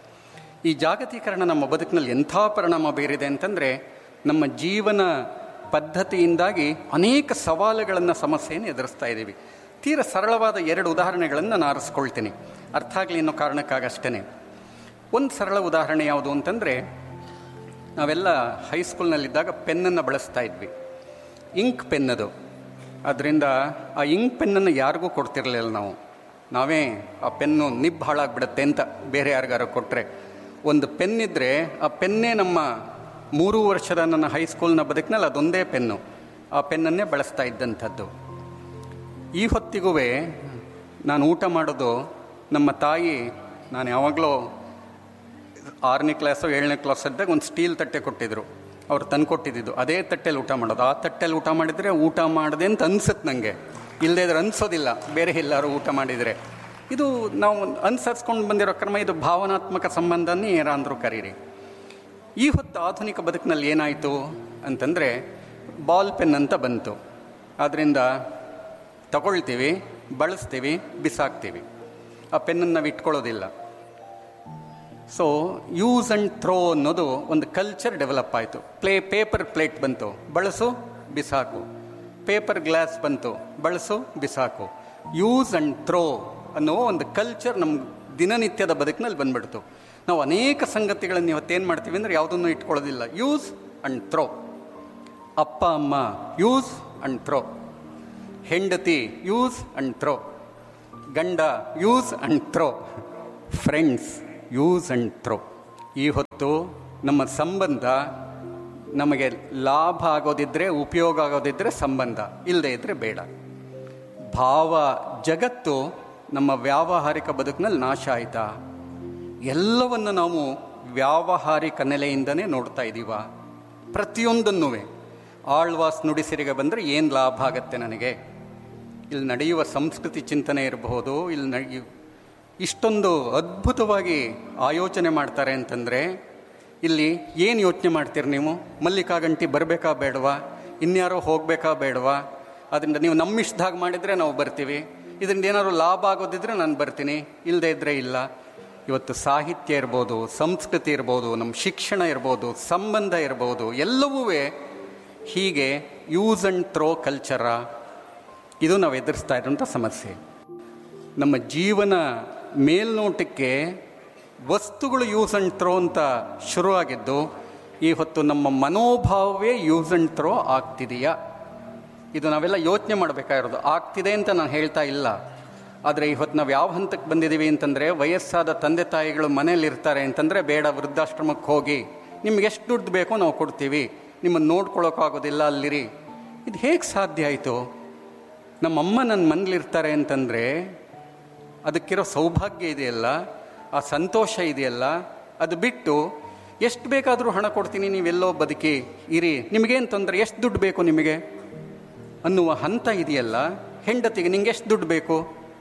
ಈ ಜಾಗತೀಕರಣ ನಮ್ಮ ಬದುಕಿನಲ್ಲಿ ಎಂಥ ಪರಿಣಾಮ ಬೀರಿದೆ ಅಂತಂದರೆ ನಮ್ಮ ಜೀವನ ಪದ್ಧತಿಯಿಂದಾಗಿ ಅನೇಕ ಸವಾಲುಗಳನ್ನು ಸಮಸ್ಯೆಯನ್ನು ಎದುರಿಸ್ತಾ ಇದ್ದೀವಿ ತೀರ ಸರಳವಾದ ಎರಡು ಉದಾಹರಣೆಗಳನ್ನು ನಾನು ಆರಿಸ್ಕೊಳ್ತೀನಿ ಅರ್ಥ ಆಗಲಿ ಅನ್ನೋ ಕಾರಣಕ್ಕಾಗಷ್ಟೇ ಒಂದು ಸರಳ ಉದಾಹರಣೆ ಯಾವುದು ಅಂತಂದರೆ ನಾವೆಲ್ಲ ಹೈಸ್ಕೂಲ್ನಲ್ಲಿದ್ದಾಗ ಪೆನ್ನನ್ನು ಬಳಸ್ತಾ ಇದ್ವಿ ಇಂಕ್ ಪೆನ್ ಅದು ಅದರಿಂದ ಆ ಇಂಕ್ ಪೆನ್ನನ್ನು ಯಾರಿಗೂ ಕೊಡ್ತಿರಲಿಲ್ಲ ನಾವು ನಾವೇ ಆ ಪೆನ್ನು ನಿಬ್ ಹಾಳಾಗ್ಬಿಡುತ್ತೆ ಅಂತ ಬೇರೆ ಯಾರಿಗಾರು ಕೊಟ್ಟರೆ ಒಂದು ಪೆನ್ ಇದ್ದರೆ ಆ ಪೆನ್ನೇ ನಮ್ಮ ಮೂರು ವರ್ಷದ ನನ್ನ ಹೈಸ್ಕೂಲ್ನ ಬದುಕಿನಲ್ಲಿ ಅದೊಂದೇ ಪೆನ್ನು ಆ ಪೆನ್ನನ್ನೇ ಬಳಸ್ತಾ ಇದ್ದಂಥದ್ದು ಈ ಹೊತ್ತಿಗೂ ನಾನು ಊಟ ಮಾಡೋದು ನಮ್ಮ ತಾಯಿ ನಾನು ಯಾವಾಗಲೂ ಆರನೇ ಕ್ಲಾಸು ಏಳನೇ ಕ್ಲಾಸ್ ಇದ್ದಾಗ ಒಂದು ಸ್ಟೀಲ್ ತಟ್ಟೆ ಕೊಟ್ಟಿದ್ರು ಅವ್ರು ತಂದು ಕೊಟ್ಟಿದ್ದು ಅದೇ ತಟ್ಟೆಲಿ ಊಟ ಮಾಡೋದು ಆ ತಟ್ಟೆಲಿ ಊಟ ಮಾಡಿದರೆ ಊಟ ಮಾಡಿದೆ ಅಂತ ಅನ್ಸುತ್ತೆ ನನಗೆ ಇಲ್ಲದೇ ಇದ್ರೆ ಅನ್ಸೋದಿಲ್ಲ ಬೇರೆ ಎಲ್ಲರೂ ಊಟ ಮಾಡಿದರೆ ಇದು ನಾವು ಅನುಸರಿಸ್ಕೊಂಡು ಬಂದಿರೋ ಕ್ರಮ ಇದು ಭಾವನಾತ್ಮಕ ಸಂಬಂಧನೇ ಏನಾಂದ್ರೂ ಕರೀರಿ ಈ ಹೊತ್ತು ಆಧುನಿಕ ಬದುಕಿನಲ್ಲಿ ಏನಾಯಿತು ಅಂತಂದರೆ ಬಾಲ್ ಪೆನ್ ಅಂತ ಬಂತು ಆದ್ದರಿಂದ ತಗೊಳ್ತೀವಿ ಬಳಸ್ತೀವಿ ಬಿಸಾಕ್ತೀವಿ ಆ ಪೆನ್ನನ್ನು ನಾವು ಇಟ್ಕೊಳ್ಳೋದಿಲ್ಲ ಸೊ ಯೂಸ್ ಆ್ಯಂಡ್ ಥ್ರೋ ಅನ್ನೋದು ಒಂದು ಕಲ್ಚರ್ ಡೆವಲಪ್ ಆಯಿತು ಪ್ಲೇ ಪೇಪರ್ ಪ್ಲೇಟ್ ಬಂತು ಬಳಸು ಬಿಸಾಕು ಪೇಪರ್ ಗ್ಲಾಸ್ ಬಂತು ಬಳಸು ಬಿಸಾಕು ಯೂಸ್ ಆ್ಯಂಡ್ ಥ್ರೋ ಅನ್ನೋ ಒಂದು ಕಲ್ಚರ್ ನಮ್ಮ ದಿನನಿತ್ಯದ ಬದುಕಿನಲ್ಲಿ ಬಂದ್ಬಿಡ್ತು ನಾವು ಅನೇಕ ಸಂಗತಿಗಳನ್ನು ಇವತ್ತೇನು ಮಾಡ್ತೀವಿ ಅಂದರೆ ಯಾವುದನ್ನು ಇಟ್ಕೊಳ್ಳೋದಿಲ್ಲ ಯೂಸ್ ಆ್ಯಂಡ್ ಥ್ರೋ ಅಪ್ಪ ಅಮ್ಮ ಯೂಸ್ ಆ್ಯಂಡ್ ಥ್ರೋ ಹೆಂಡತಿ ಯೂಸ್ ಅಂಡ್ ಥ್ರೋ ಗಂಡ use and throw friends use and throw ಈ ಹೊತ್ತು ನಮ್ಮ ಸಂಬಂಧ ನಮಗೆ ಲಾಭ ಆಗೋದಿದ್ರೆ ಉಪಯೋಗ ಆಗೋದಿದ್ರೆ ಸಂಬಂಧ ಇಲ್ಲದೆ ಇದ್ರೆ ಬೇಡ ಭಾವ ಜಗತ್ತು ನಮ್ಮ ವ್ಯಾವಹಾರಿಕ ಬದುಕಿನಲ್ಲಿ ನಾಶ ಆಯ್ತಾ ಎಲ್ಲವನ್ನು ನಾವು ವ್ಯಾವಹಾರಿಕ ನೆಲೆಯಿಂದನೇ ನೋಡ್ತಾ ಇದ್ದೀವ ಪ್ರತಿಯೊಂದನ್ನೂ ಆಳ್ವಾಸ್ ನುಡಿಸಿರಿಗೆ ಬಂದರೆ ಏನು ಲಾಭ ಆಗತ್ತೆ ನನಗೆ ಇಲ್ಲಿ ನಡೆಯುವ ಸಂಸ್ಕೃತಿ ಚಿಂತನೆ ಇರಬಹುದು ಇಲ್ಲಿ ನಡೆಯ ಇಷ್ಟೊಂದು ಅದ್ಭುತವಾಗಿ ಆಯೋಚನೆ ಮಾಡ್ತಾರೆ ಅಂತಂದರೆ ಇಲ್ಲಿ ಏನು ಯೋಚನೆ ಮಾಡ್ತೀರಿ ನೀವು ಮಲ್ಲಿಕಾ ಗಂಟಿ ಬರಬೇಕಾ ಬೇಡವಾ ಇನ್ಯಾರೋ ಹೋಗಬೇಕಾ ಬೇಡವಾ ಅದರಿಂದ ನೀವು ನಮ್ಮಿಷ್ಟದಾಗ ಮಾಡಿದರೆ ನಾವು ಬರ್ತೀವಿ ಇದರಿಂದ ಏನಾದ್ರು ಲಾಭ ಆಗೋದಿದ್ರೆ ನಾನು ಬರ್ತೀನಿ ಇಲ್ಲದೇ ಇದ್ದರೆ ಇಲ್ಲ ಇವತ್ತು ಸಾಹಿತ್ಯ ಇರ್ಬೋದು ಸಂಸ್ಕೃತಿ ಇರ್ಬೋದು ನಮ್ಮ ಶಿಕ್ಷಣ ಇರ್ಬೋದು ಸಂಬಂಧ ಇರ್ಬೋದು ಎಲ್ಲವೂ ಹೀಗೆ ಯೂಸ್ ಆ್ಯಂಡ್ ಥ್ರೋ ಕಲ್ಚರ ಇದು ನಾವು ಎದುರಿಸ್ತಾ ಇರೋಂಥ ಸಮಸ್ಯೆ ನಮ್ಮ ಜೀವನ ಮೇಲ್ನೋಟಕ್ಕೆ ವಸ್ತುಗಳು ಯೂಸ್ ಆ್ಯಂಡ್ ಥ್ರೋ ಅಂತ ಶುರುವಾಗಿದ್ದು ಈ ಹೊತ್ತು ನಮ್ಮ ಮನೋಭಾವವೇ ಯೂಸ್ ಆ್ಯಂಡ್ ಥ್ರೋ ಆಗ್ತಿದೆಯಾ ಇದು ನಾವೆಲ್ಲ ಯೋಚನೆ ಮಾಡಬೇಕಾಗಿರೋದು ಆಗ್ತಿದೆ ಅಂತ ನಾನು ಹೇಳ್ತಾ ಇಲ್ಲ ಆದರೆ ಇವತ್ತು ನಾವು ಯಾವ ಹಂತಕ್ಕೆ ಬಂದಿದ್ದೀವಿ ಅಂತಂದರೆ ವಯಸ್ಸಾದ ತಂದೆ ತಾಯಿಗಳು ಮನೇಲಿ ಇರ್ತಾರೆ ಅಂತಂದರೆ ಬೇಡ ವೃದ್ಧಾಶ್ರಮಕ್ಕೆ ಹೋಗಿ ನಿಮ್ಗೆ ಎಷ್ಟು ದುಡ್ಡು ಬೇಕೋ ನಾವು ಕೊಡ್ತೀವಿ ನಿಮ್ಮನ್ನು ನೋಡ್ಕೊಳ್ಳೋಕ್ಕಾಗೋದಿಲ್ಲ ಅಲ್ಲಿರಿ ಇದು ಹೇಗೆ ಸಾಧ್ಯ ಆಯಿತು ನಮ್ಮಮ್ಮ ನನ್ನ ಮನೇಲಿರ್ತಾರೆ ಅಂತಂದರೆ ಅದಕ್ಕಿರೋ ಸೌಭಾಗ್ಯ ಇದೆಯಲ್ಲ ಆ ಸಂತೋಷ ಇದೆಯಲ್ಲ ಅದು ಬಿಟ್ಟು ಎಷ್ಟು ಬೇಕಾದರೂ ಹಣ ಕೊಡ್ತೀನಿ ನೀವೆಲ್ಲೋ ಬದುಕಿ ಇರಿ ನಿಮಗೇನು ತೊಂದರೆ ಎಷ್ಟು ದುಡ್ಡು ಬೇಕು ನಿಮಗೆ ಅನ್ನುವ ಹಂತ ಇದೆಯಲ್ಲ ಹೆಂಡತಿಗೆ ನಿಂಗೆ ಎಷ್ಟು ದುಡ್ಡು ಬೇಕು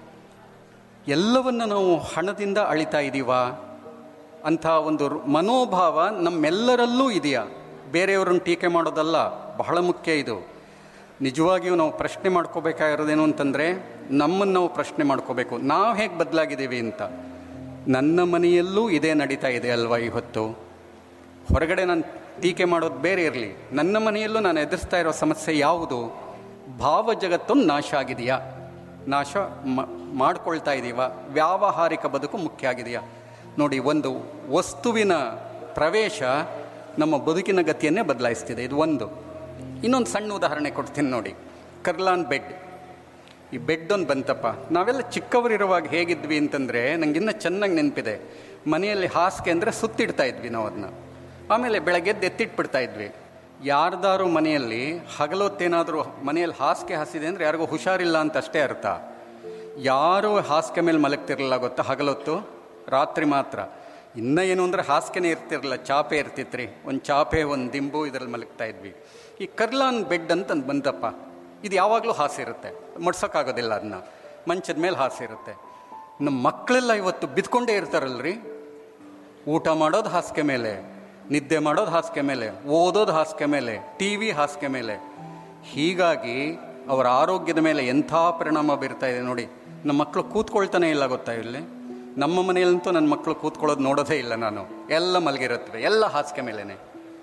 ಎಲ್ಲವನ್ನು ನಾವು ಹಣದಿಂದ ಅಳಿತಾ ಇದ್ದೀವಾ ಅಂಥ ಒಂದು ಮನೋಭಾವ ನಮ್ಮೆಲ್ಲರಲ್ಲೂ ಇದೆಯಾ ಬೇರೆಯವ್ರನ್ನ ಟೀಕೆ ಮಾಡೋದಲ್ಲ ಬಹಳ ಮುಖ್ಯ ಇದು ನಿಜವಾಗಿಯೂ ನಾವು ಪ್ರಶ್ನೆ ಮಾಡ್ಕೋಬೇಕಾಗಿರೋದೇನು ಅಂತಂದರೆ ನಮ್ಮನ್ನು ನಾವು ಪ್ರಶ್ನೆ ಮಾಡ್ಕೋಬೇಕು ನಾವು ಹೇಗೆ ಬದಲಾಗಿದ್ದೀವಿ ಅಂತ ನನ್ನ ಮನೆಯಲ್ಲೂ ಇದೇ ನಡೀತಾ ಇದೆ ಅಲ್ವಾ ಇವತ್ತು ಹೊರಗಡೆ ನಾನು ಟೀಕೆ ಮಾಡೋದು ಬೇರೆ ಇರಲಿ ನನ್ನ ಮನೆಯಲ್ಲೂ ನಾನು ಎದುರಿಸ್ತಾ ಇರೋ ಸಮಸ್ಯೆ ಯಾವುದು ಭಾವ ಜಗತ್ತೊಂದು ನಾಶ ಆಗಿದೆಯಾ ನಾಶ ಮಾಡ್ಕೊಳ್ತಾ ಇದ್ದೀವ ವ್ಯಾವಹಾರಿಕ ಬದುಕು ಮುಖ್ಯ ಆಗಿದೆಯಾ ನೋಡಿ ಒಂದು ವಸ್ತುವಿನ ಪ್ರವೇಶ ನಮ್ಮ ಬದುಕಿನ ಗತಿಯನ್ನೇ ಬದಲಾಯಿಸ್ತಿದೆ ಇದು ಒಂದು ಇನ್ನೊಂದು ಸಣ್ಣ ಉದಾಹರಣೆ ಕೊಡ್ತೀನಿ ನೋಡಿ ಕರ್ಲಾನ್ ಬೆಡ್ ಈ ಬೆಡ್ ಒಂದು ಬಂತಪ್ಪ ನಾವೆಲ್ಲ ಚಿಕ್ಕವರಿರುವಾಗ ಹೇಗಿದ್ವಿ ಅಂತಂದರೆ ನನಗಿನ್ನ ಚೆನ್ನಾಗಿ ನೆನಪಿದೆ ಮನೆಯಲ್ಲಿ ಹಾಸಿಗೆ ಅಂದರೆ ಸುತ್ತಿಡ್ತಾ ಇದ್ವಿ ನಾವು ಅದನ್ನ ಆಮೇಲೆ ಬೆಳಗ್ಗೆದ್ದು ಎತ್ತಿಟ್ಬಿಡ್ತಾ ಇದ್ವಿ ಯಾರ್ದಾರು ಮನೆಯಲ್ಲಿ ಹಗಲೊತ್ತೇನಾದರೂ ಮನೆಯಲ್ಲಿ ಹಾಸಿಗೆ ಹಾಸಿದೆ ಅಂದರೆ ಯಾರಿಗೂ ಹುಷಾರಿಲ್ಲ ಅಂತ ಅಷ್ಟೇ ಅರ್ಥ ಯಾರೂ ಹಾಸಿಗೆ ಮೇಲೆ ಮಲಗ್ತಿರಲಿಲ್ಲ ಗೊತ್ತಾ ಹಗಲೊತ್ತು ರಾತ್ರಿ ಮಾತ್ರ ಇನ್ನೂ ಏನು ಅಂದರೆ ಹಾಸಿಗೆನೇ ಇರ್ತಿರಲಿಲ್ಲ ಚಾಪೆ ಇರ್ತಿತ್ರಿ ಒಂದು ಚಾಪೆ ಒಂದು ದಿಂಬು ಇದರಲ್ಲಿ ಮಲಗ್ತಾ ಇದ್ವಿ ಈ ಕರ್ಲಾನ್ ಬೆಡ್ ಅಂತ ಬಂತಪ್ಪ ಇದು ಯಾವಾಗಲೂ ಹಾಸಿರುತ್ತೆ ಮಡ್ಸೋಕ್ಕಾಗೋದಿಲ್ಲ ಅದನ್ನ ಮಂಚದ ಮೇಲೆ ಹಾಸಿರುತ್ತೆ ನಮ್ಮ ಮಕ್ಕಳೆಲ್ಲ ಇವತ್ತು ಬಿದ್ಕೊಂಡೇ ಇರ್ತಾರಲ್ರಿ ಊಟ ಮಾಡೋದು ಹಾಸಿಗೆ ಮೇಲೆ ನಿದ್ದೆ ಮಾಡೋದು ಹಾಸಿಗೆ ಮೇಲೆ ಓದೋದು ಹಾಸಿಗೆ ಮೇಲೆ ಟಿ ವಿ ಹಾಸಿಗೆ ಮೇಲೆ ಹೀಗಾಗಿ ಅವರ ಆರೋಗ್ಯದ ಮೇಲೆ ಎಂಥ ಪರಿಣಾಮ ಬೀರ್ತಾ ಇದೆ ನೋಡಿ ನಮ್ಮ ಮಕ್ಕಳು ಕೂತ್ಕೊಳ್ತಾನೆ ಇಲ್ಲ ಗೊತ್ತಾ ಇಲ್ಲಿ ನಮ್ಮ ಮನೆಯಲ್ಲಂತೂ ನನ್ನ ಮಕ್ಕಳು ಕೂತ್ಕೊಳ್ಳೋದು ನೋಡೋದೇ ಇಲ್ಲ ನಾನು ಎಲ್ಲ ಮಲಗಿರುತ್ತವೆ ಎಲ್ಲ ಹಾಸಿಗೆ ಮೇಲೇನೆ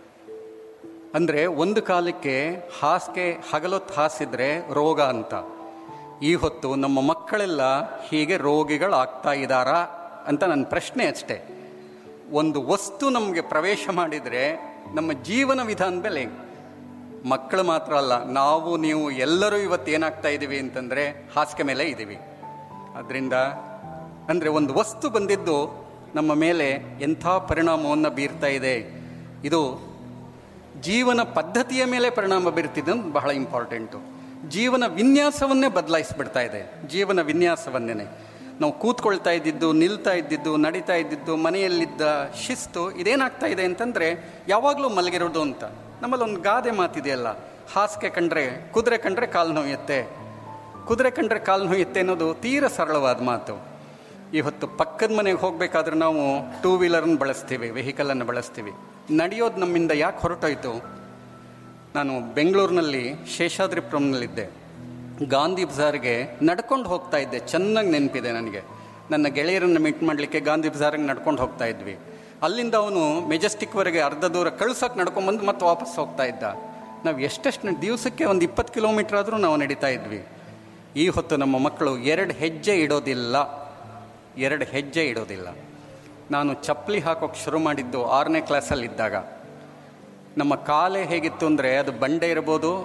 ಅಂದರೆ ಒಂದು ಕಾಲಕ್ಕೆ ಹಾಸಿಗೆ ಹಗಲೊತ್ತು ಹಾಸಿದ್ರೆ ರೋಗ ಅಂತ ಈ ಹೊತ್ತು ನಮ್ಮ ಮಕ್ಕಳೆಲ್ಲ ಹೀಗೆ ರೋಗಿಗಳಾಗ್ತಾ ಇದ್ದಾರಾ ಅಂತ ನನ್ನ ಪ್ರಶ್ನೆ ಅಷ್ಟೇ ಒಂದು ವಸ್ತು ನಮಗೆ ಪ್ರವೇಶ ಮಾಡಿದರೆ ನಮ್ಮ ಜೀವನ ವಿಧಾನ ಮೇಲೆ ಮಕ್ಕಳು ಮಾತ್ರ ಅಲ್ಲ ನಾವು ನೀವು ಎಲ್ಲರೂ ಇವತ್ತು ಏನಾಗ್ತಾ ಇದ್ದೀವಿ ಅಂತಂದರೆ ಹಾಸಿಗೆ ಮೇಲೆ ಇದ್ದೀವಿ ಅದರಿಂದ ಅಂದರೆ ಒಂದು ವಸ್ತು ಬಂದಿದ್ದು ನಮ್ಮ ಮೇಲೆ ಎಂಥ ಪರಿಣಾಮವನ್ನು ಬೀರ್ತಾ ಇದೆ ಇದು ಜೀವನ ಪದ್ಧತಿಯ ಮೇಲೆ ಪರಿಣಾಮ ಬೀರ್ತಿದ್ದು ಬಹಳ ಇಂಪಾರ್ಟೆಂಟು ಜೀವನ ವಿನ್ಯಾಸವನ್ನೇ ಬದಲಾಯಿಸ್ಬಿಡ್ತಾ ಇದೆ ಜೀವನ ವಿನ್ಯಾಸವನ್ನೇ ನಾವು ಕೂತ್ಕೊಳ್ತಾ ಇದ್ದಿದ್ದು ನಿಲ್ತಾ ಇದ್ದಿದ್ದು ನಡೀತಾ ಇದ್ದಿದ್ದು ಮನೆಯಲ್ಲಿದ್ದ ಶಿಸ್ತು ಇದೇನಾಗ್ತಾ ಇದೆ ಅಂತಂದರೆ ಯಾವಾಗಲೂ ಮಲಗಿರೋದು ಅಂತ ನಮ್ಮಲ್ಲಿ ಒಂದು ಗಾದೆ ಮಾತಿದೆಯಲ್ಲ ಹಾಸಿಗೆ ಕಂಡ್ರೆ ಕುದುರೆ ಕಂಡ್ರೆ ಕಾಲು ನೋಯುತ್ತೆ ಕುದುರೆ ಕಂಡ್ರೆ ಕಾಲು ನೋಯುತ್ತೆ ಅನ್ನೋದು ತೀರ ಸರಳವಾದ ಮಾತು ಇವತ್ತು ಪಕ್ಕದ ಮನೆಗೆ ಹೋಗಬೇಕಾದ್ರೆ ನಾವು ಟೂ ವೀಲರನ್ನು ಬಳಸ್ತೀವಿ ವೆಹಿಕಲನ್ನು ಬಳಸ್ತೀವಿ ನಡೆಯೋದು ನಮ್ಮಿಂದ ಯಾಕೆ ಹೊರಟೋಯ್ತು ನಾನು ಬೆಂಗಳೂರಿನಲ್ಲಿ ಶೇಷಾದ್ರಿಪುರಂನಲ್ಲಿದ್ದೆ ಗಾಂಧಿ ಬಜಾರ್ಗೆ ನಡ್ಕೊಂಡು ಹೋಗ್ತಾ ಇದ್ದೆ ಚೆನ್ನಾಗಿ ನೆನಪಿದೆ ನನಗೆ ನನ್ನ ಗೆಳೆಯರನ್ನು ಮೀಟ್ ಮಾಡಲಿಕ್ಕೆ ಗಾಂಧಿ ಬಜಾರ್ಗೆ ನಡ್ಕೊಂಡು ಹೋಗ್ತಾ ಇದ್ವಿ ಅಲ್ಲಿಂದ ಅವನು ಮೆಜೆಸ್ಟಿಕ್ವರೆಗೆ ಅರ್ಧ ದೂರ ಕಳ್ಸೋಕೆ ನಡ್ಕೊಂಬಂದು ಮತ್ತೆ ವಾಪಸ್ ಹೋಗ್ತಾ ಇದ್ದ ನಾವು ಎಷ್ಟೆಷ್ಟು ದಿವಸಕ್ಕೆ ಒಂದು ಇಪ್ಪತ್ತು ಕಿಲೋಮೀಟ್ರ್ ಆದರೂ ನಾವು ನಡೀತಾ ಇದ್ವಿ ಈ ಹೊತ್ತು ನಮ್ಮ ಮಕ್ಕಳು ಎರಡು ಹೆಜ್ಜೆ ಇಡೋದಿಲ್ಲ ಎರಡು ಹೆಜ್ಜೆ ಇಡೋದಿಲ್ಲ ನಾನು ಚಪ್ಪಲಿ ಹಾಕೋಕ್ಕೆ ಶುರು ಮಾಡಿದ್ದು ಆರನೇ ಕ್ಲಾಸಲ್ಲಿದ್ದಾಗ ನಮ್ಮ ಕಾಲೇ ಹೇಗಿತ್ತು ಅಂದರೆ ಅದು ಬಂಡೆ ಇರ್ಬೋದು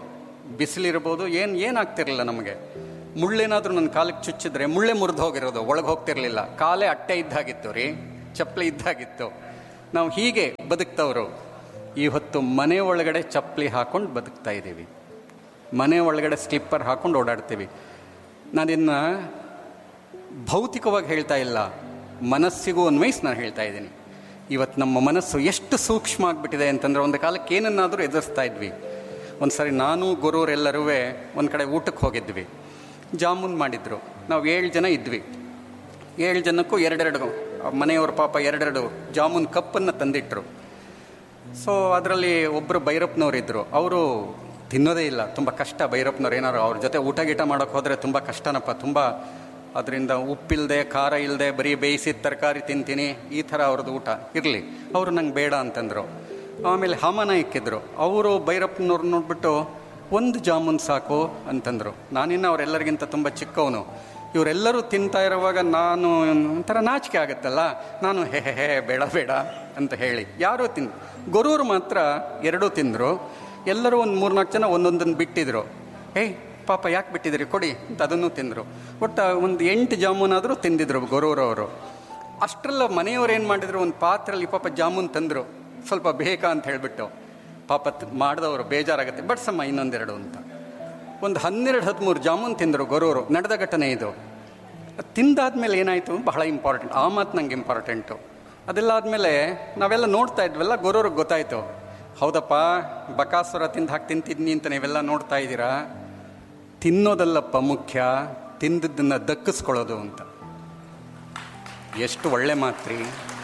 ಬಿಸಿಲಿರ್ಬೋದು ಏನು ಏನಾಗ್ತಿರ್ಲಿಲ್ಲ ನಮಗೆ ಮುಳ್ಳೇನಾದರೂ ನನ್ನ ಕಾಲಿಗೆ ಚುಚ್ಚಿದ್ರೆ ಮುಳ್ಳೆ ಮುರಿದು ಹೋಗಿರೋದು ಒಳಗೆ ಹೋಗ್ತಿರ್ಲಿಲ್ಲ ಕಾಲೇ ಅಟ್ಟೆ ಇದ್ದಾಗಿತ್ತು ರೀ ಚಪ್ಪಲಿ ಇದ್ದಾಗಿತ್ತು ನಾವು ಹೀಗೆ ಬದುಕ್ತವ್ರು ಇವತ್ತು ಮನೆ ಒಳಗಡೆ ಚಪ್ಪಲಿ ಹಾಕೊಂಡು ಬದುಕ್ತಾ ಇದ್ದೀವಿ ಮನೆ ಒಳಗಡೆ ಸ್ಲಿಪ್ಪರ್ ಹಾಕೊಂಡು ಓಡಾಡ್ತೀವಿ ನಾನಿನ್ನ ಭೌತಿಕವಾಗಿ ಹೇಳ್ತಾ ಇಲ್ಲ ಮನಸ್ಸಿಗೂ ಅನ್ವಯಿಸಿ ನಾನು ಹೇಳ್ತಾ ಇದ್ದೀನಿ ಇವತ್ತು ನಮ್ಮ ಮನಸ್ಸು ಎಷ್ಟು ಸೂಕ್ಷ್ಮ ಆಗಿಬಿಟ್ಟಿದೆ ಅಂತಂದರೆ ಒಂದು ಕಾಲಕ್ಕೆ ಏನನ್ನಾದರೂ ಎದುರಿಸ್ತಾ ಇದ್ವಿ ಒಂದು ಸರಿ ನಾನು ಗುರುವರೆಲ್ಲರೂ ಒಂದು ಕಡೆ ಊಟಕ್ಕೆ ಹೋಗಿದ್ವಿ ಜಾಮೂನ್ ಮಾಡಿದ್ರು ನಾವು ಏಳು ಜನ ಇದ್ವಿ ಏಳು ಜನಕ್ಕೂ ಎರಡೆರಡು ಮನೆಯವ್ರ ಪಾಪ ಎರಡೆರಡು ಜಾಮೂನ್ ಕಪ್ಪನ್ನು ತಂದಿಟ್ರು ಸೊ ಅದರಲ್ಲಿ ಒಬ್ಬರು ಭೈರಪ್ಪನವರಿದ್ದರು ಅವರು ತಿನ್ನೋದೇ ಇಲ್ಲ ತುಂಬ ಕಷ್ಟ ಭೈರಪ್ಪನವ್ರು ಏನಾರು ಅವ್ರ ಜೊತೆ ಊಟ ಗೀಟ ಮಾಡೋಕೆ ಹೋದರೆ ತುಂಬ ಕಷ್ಟನಪ್ಪ ತುಂಬ ಅದರಿಂದ ಉಪ್ಪಿಲ್ಲದೆ ಖಾರ ಇಲ್ಲದೆ ಬರೀ ಬೇಯಿಸಿದ ತರಕಾರಿ ತಿಂತೀನಿ ಈ ಥರ ಅವ್ರದ್ದು ಊಟ ಇರಲಿ ಅವರು ನಂಗೆ ಬೇಡ ಅಂತಂದರು ಆಮೇಲೆ ಹಾಮನ ಇಕ್ಕಿದ್ರು ಅವರು ಭೈರಪ್ಪನವ್ರು ನೋಡ್ಬಿಟ್ಟು ಒಂದು ಜಾಮೂನ್ ಸಾಕು ಅಂತಂದರು ನಾನಿನ್ನು ಅವರೆಲ್ಲರಿಗಿಂತ ತುಂಬ ಚಿಕ್ಕವನು ಇವರೆಲ್ಲರೂ ತಿಂತಾ ಇರುವಾಗ ನಾನು ಒಂಥರ ನಾಚಿಕೆ ಆಗುತ್ತಲ್ಲ ನಾನು ಹೇ ಹೇ ಹೇ ಬೇಡ ಬೇಡ ಅಂತ ಹೇಳಿ ಯಾರೂ ತಿನ್ ಗೊರೂರು ಮಾತ್ರ ಎರಡೂ ತಿಂದರು ಎಲ್ಲರೂ ಒಂದು ಮೂರ್ನಾಲ್ಕು ಜನ ಒಂದೊಂದನ್ನು ಬಿಟ್ಟಿದ್ರು ಏಯ್ ಪಾಪ ಯಾಕೆ ಬಿಟ್ಟಿದ್ರಿ ಕೊಡಿ ಅಂತ ಅದನ್ನು ತಿಂದರು ಒಟ್ಟು ಒಂದು ಎಂಟು ಜಾಮೂನಾದರೂ ತಿಂದಿದ್ರು ಗೊರೂರವರು ಅಷ್ಟರೆಲ್ಲ ಮನೆಯವ್ರು ಏನು ಮಾಡಿದ್ರು ಒಂದು ಪಾತ್ರೆಯಲ್ಲಿ ಪಾಪ ಜಾಮೂನ್ ತಂದರು ಸ್ವಲ್ಪ ಬೇಕಾ ಅಂತ ಹೇಳಿಬಿಟ್ಟು ಪಾಪ ತ್- ಮಾಡಿದವರು ಬೇಜಾರಾಗುತ್ತೆ ಬಡ್ಸಮ್ಮ ಇನ್ನೊಂದೆರಡು ಅಂತ ಒಂದು ಹನ್ನೆರಡು ಹದಿಮೂರು ಜಾಮೂನ್ ತಿಂದರು ಗೊರೂರು ನಡೆದ ಘಟನೆ ಇದು ತಿಂದಾದ್ಮೇಲೆ ಏನಾಯಿತು ಬಹಳ ಇಂಪಾರ್ಟೆಂಟ್ ಆ ಮಾತು ನಂಗೆ ಇಂಪಾರ್ಟೆಂಟು ಅದೆಲ್ಲ ಆದಮೇಲೆ ನಾವೆಲ್ಲ ನೋಡ್ತಾ ಇದ್ವಲ್ಲ ಗೊರೂರಿಗೆ ಗೊತ್ತಾಯಿತು ಹೌದಪ್ಪ ಬಕಾಸುರ ತಿಂದು ಹಾಕಿ ತಿಂತಿದ್ನಿ ಅಂತ ನೀವೆಲ್ಲ ನೋಡ್ತಾ ಇದ್ದೀರಾ ತಿನ್ನೋದಲ್ಲಪ್ಪ ಮುಖ್ಯ ತಿಂದದ್ದನ್ನು ದಕ್ಕಿಸ್ಕೊಳ್ಳೋದು ಅಂತ ಎಷ್ಟು ಒಳ್ಳೆ ಮಾತ್ರಿ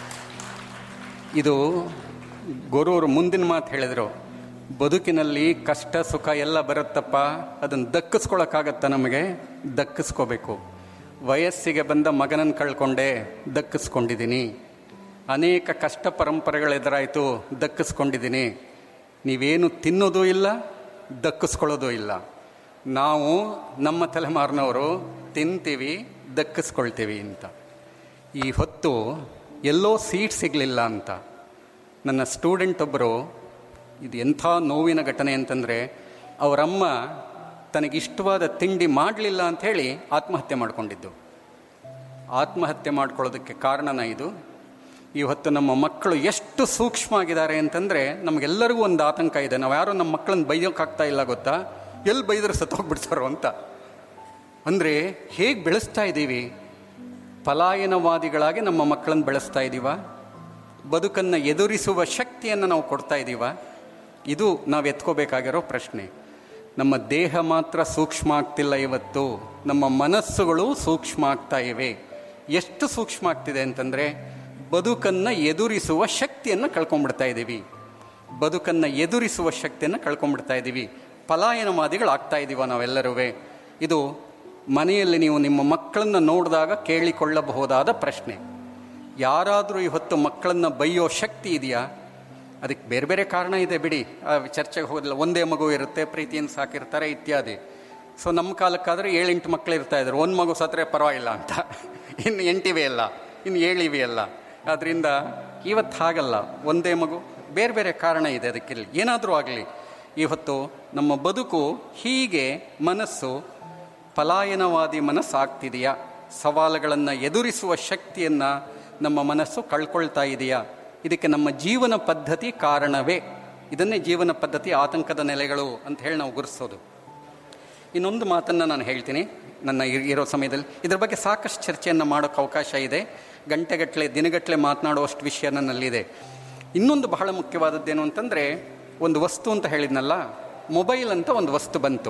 ಇದು ಗುರುವರು ಮುಂದಿನ ಮಾತು ಹೇಳಿದರು ಬದುಕಿನಲ್ಲಿ ಕಷ್ಟ ಸುಖ ಎಲ್ಲ ಬರುತ್ತಪ್ಪ ಅದನ್ನು ದಕ್ಕಿಸ್ಕೊಳಕ್ಕಾಗತ್ತ ನಮಗೆ ದಕ್ಕಿಸ್ಕೋಬೇಕು ವಯಸ್ಸಿಗೆ ಬಂದ ಮಗನನ್ನು ಕಳ್ಕೊಂಡೆ ದಕ್ಕಿಸ್ಕೊಂಡಿದ್ದೀನಿ ಅನೇಕ ಕಷ್ಟ ಪರಂಪರೆಗಳೆದುರಾಯಿತು ದಕ್ಕಿಸ್ಕೊಂಡಿದ್ದೀನಿ ನೀವೇನು ತಿನ್ನೋದು ಇಲ್ಲ ದಕ್ಕಿಸ್ಕೊಳ್ಳೋದು ಇಲ್ಲ ನಾವು ನಮ್ಮ ತಲೆಮಾರಿನವರು ತಿಂತೀವಿ ದಕ್ಕಿಸ್ಕೊಳ್ತೀವಿ ಅಂತ ಈ ಹೊತ್ತು ಎಲ್ಲೋ ಸೀಟ್ ಸಿಗಲಿಲ್ಲ ಅಂತ ನನ್ನ ಸ್ಟೂಡೆಂಟ್ ಒಬ್ಬರು ಇದು ಎಂಥ ನೋವಿನ ಘಟನೆ ಅಂತಂದರೆ ಅವರಮ್ಮ ತನಗಿಷ್ಟವಾದ ತಿಂಡಿ ಮಾಡಲಿಲ್ಲ ಅಂಥೇಳಿ ಆತ್ಮಹತ್ಯೆ ಮಾಡಿಕೊಂಡಿದ್ದು ಆತ್ಮಹತ್ಯೆ ಮಾಡ್ಕೊಳ್ಳೋದಕ್ಕೆ ಕಾರಣನ ಇದು ಇವತ್ತು ನಮ್ಮ ಮಕ್ಕಳು ಎಷ್ಟು ಸೂಕ್ಷ್ಮ ಆಗಿದ್ದಾರೆ ಅಂತಂದರೆ ನಮಗೆಲ್ಲರಿಗೂ ಒಂದು ಆತಂಕ ಇದೆ ನಾವು ಯಾರೂ ನಮ್ಮ ಮಕ್ಕಳನ್ನ ಬೈಯೋಕ್ಕಾಗ್ತಾ ಇಲ್ಲ ಗೊತ್ತಾ ಎಲ್ಲಿ ಬೈದ್ರೆ ಸತ್ತೋಗ್ಬಿಡ್ತಾರೋ ಅಂತ ಅಂದರೆ ಹೇಗೆ ಬೆಳೆಸ್ತಾ ಇದ್ದೀವಿ ಪಲಾಯನವಾದಿಗಳಾಗಿ ನಮ್ಮ ಮಕ್ಕಳನ್ನು ಬೆಳೆಸ್ತಾ ಇದ್ದೀವ ಬದುಕನ್ನು ಎದುರಿಸುವ ಶಕ್ತಿಯನ್ನು ನಾವು ಕೊಡ್ತಾ ಇದ್ದೀವ ಇದು ನಾವು ಎತ್ಕೋಬೇಕಾಗಿರೋ ಪ್ರಶ್ನೆ ನಮ್ಮ ದೇಹ ಮಾತ್ರ ಸೂಕ್ಷ್ಮ ಆಗ್ತಿಲ್ಲ ಇವತ್ತು ನಮ್ಮ ಮನಸ್ಸುಗಳು ಸೂಕ್ಷ್ಮ ಆಗ್ತಾ ಇವೆ ಎಷ್ಟು ಸೂಕ್ಷ್ಮ ಆಗ್ತಿದೆ ಅಂತಂದರೆ ಬದುಕನ್ನು ಎದುರಿಸುವ ಶಕ್ತಿಯನ್ನು ಕಳ್ಕೊಂಡ್ಬಿಡ್ತಾ ಇದ್ದೀವಿ ಬದುಕನ್ನು ಎದುರಿಸುವ ಶಕ್ತಿಯನ್ನು ಕಳ್ಕೊಂಡ್ಬಿಡ್ತಾ ಇದ್ದೀವಿ ಪಲಾಯನವಾದಿಗಳಾಗ್ತಾ ಇದ್ದೀವ ನಾವೆಲ್ಲರೂ ಇದು ಮನೆಯಲ್ಲಿ ನೀವು ನಿಮ್ಮ ಮಕ್ಕಳನ್ನು ನೋಡಿದಾಗ ಕೇಳಿಕೊಳ್ಳಬಹುದಾದ ಪ್ರಶ್ನೆ ಯಾರಾದರೂ ಇವತ್ತು ಮಕ್ಕಳನ್ನು ಬೈಯೋ ಶಕ್ತಿ ಇದೆಯಾ ಅದಕ್ಕೆ ಬೇರೆ ಬೇರೆ ಕಾರಣ ಇದೆ ಬಿಡಿ ಆ ಚರ್ಚೆಗೆ ಹೋಗೋದಿಲ್ಲ ಒಂದೇ ಮಗು ಇರುತ್ತೆ ಪ್ರೀತಿಯನ್ನು ಸಾಕಿರ್ತಾರೆ ಇತ್ಯಾದಿ ಸೊ ನಮ್ಮ ಕಾಲಕ್ಕಾದರೆ ಏಳೆಂಟು ಮಕ್ಕಳು ಇರ್ತಾ ಇದ್ರು ಒಂದು ಮಗು ಸತ್ತರೆ ಪರವಾಗಿಲ್ಲ ಅಂತ ಇನ್ನು ಎಂಟಿವೆ ಅಲ್ಲ ಇನ್ನು ಏಳಿವೆ ಅಲ್ಲ ಆದ್ದರಿಂದ ಇವತ್ತು ಹಾಗಲ್ಲ ಒಂದೇ ಮಗು ಬೇರೆ ಬೇರೆ ಕಾರಣ ಇದೆ ಅದಕ್ಕಿಲ್ಲಿ ಏನಾದರೂ ಆಗಲಿ ಇವತ್ತು ನಮ್ಮ ಬದುಕು ಹೀಗೆ ಮನಸ್ಸು ಪಲಾಯನವಾದಿ ಮನಸ್ಸಾಗ್ತಿದೆಯಾ ಸವಾಲುಗಳನ್ನು ಎದುರಿಸುವ ಶಕ್ತಿಯನ್ನು ನಮ್ಮ ಮನಸ್ಸು ಕಳ್ಕೊಳ್ತಾ ಇದೆಯಾ ಇದಕ್ಕೆ ನಮ್ಮ ಜೀವನ ಪದ್ಧತಿ ಕಾರಣವೇ ಇದನ್ನೇ ಜೀವನ ಪದ್ಧತಿ ಆತಂಕದ ನೆಲೆಗಳು ಅಂತ ಹೇಳಿ ನಾವು ಗುರುತಿಸೋದು ಇನ್ನೊಂದು ಮಾತನ್ನು ನಾನು ಹೇಳ್ತೀನಿ ನನ್ನ ಇರ್- ಇರೋ ಸಮಯದಲ್ಲಿ ಇದ್ರ ಬಗ್ಗೆ ಸಾಕಷ್ಟು ಚರ್ಚೆಯನ್ನು ಮಾಡೋಕ್ಕೆ ಅವಕಾಶ ಇದೆ ಗಂಟೆಗಟ್ಟಲೆ ದಿನಗಟ್ಟಲೆ ಮಾತನಾಡುವಷ್ಟು ವಿಷಯ ನನ್ನಲ್ಲಿದೆ ಇನ್ನೊಂದು ಬಹಳ ಮುಖ್ಯವಾದದ್ದೇನು ಅಂತಂದರೆ ಒಂದು ವಸ್ತು ಅಂತ ಹೇಳಿದ್ನಲ್ಲ ಮೊಬೈಲ್ ಅಂತ ಒಂದು ವಸ್ತು ಬಂತು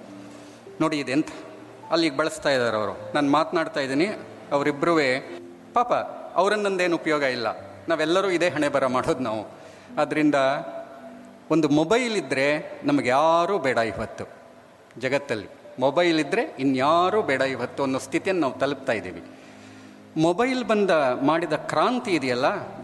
ನೋಡಿ ಇದೆಂತ ಅಲ್ಲಿಗೆ ಬಳಸ್ತಾ ಇದ್ದಾರೆ ಅವರು ನಾನು ಮಾತನಾಡ್ತಾ ಇದ್ದೀನಿ ಅವರಿಬ್ಬರೂ ಪಾಪ ಅವರನ್ನೊಂದೇನು ಉಪಯೋಗ ಇಲ್ಲ ನಾವೆಲ್ಲರೂ ಇದೇ ಹಣೆ ಬರ ಮಾಡೋದು ನಾವು ಆದ್ದರಿಂದ ಒಂದು ಮೊಬೈಲ್ ಇದ್ದರೆ ನಮಗೆ ಯಾರೂ ಬೇಡ ಇವತ್ತು ಜಗತ್ತಲ್ಲಿ ಮೊಬೈಲ್ ಇದ್ದರೆ ಇನ್ಯಾರೂ ಬೇಡ ಇವತ್ತು ಅನ್ನೋ ಸ್ಥಿತಿಯನ್ನು ನಾವು ತಲುಪ್ತಾ ಇದ್ದೀವಿ ಮೊಬೈಲ್ ಬಂದ ಮಾಡಿದ ಕ್ರಾಂತಿ ಇದೆಯಲ್ಲ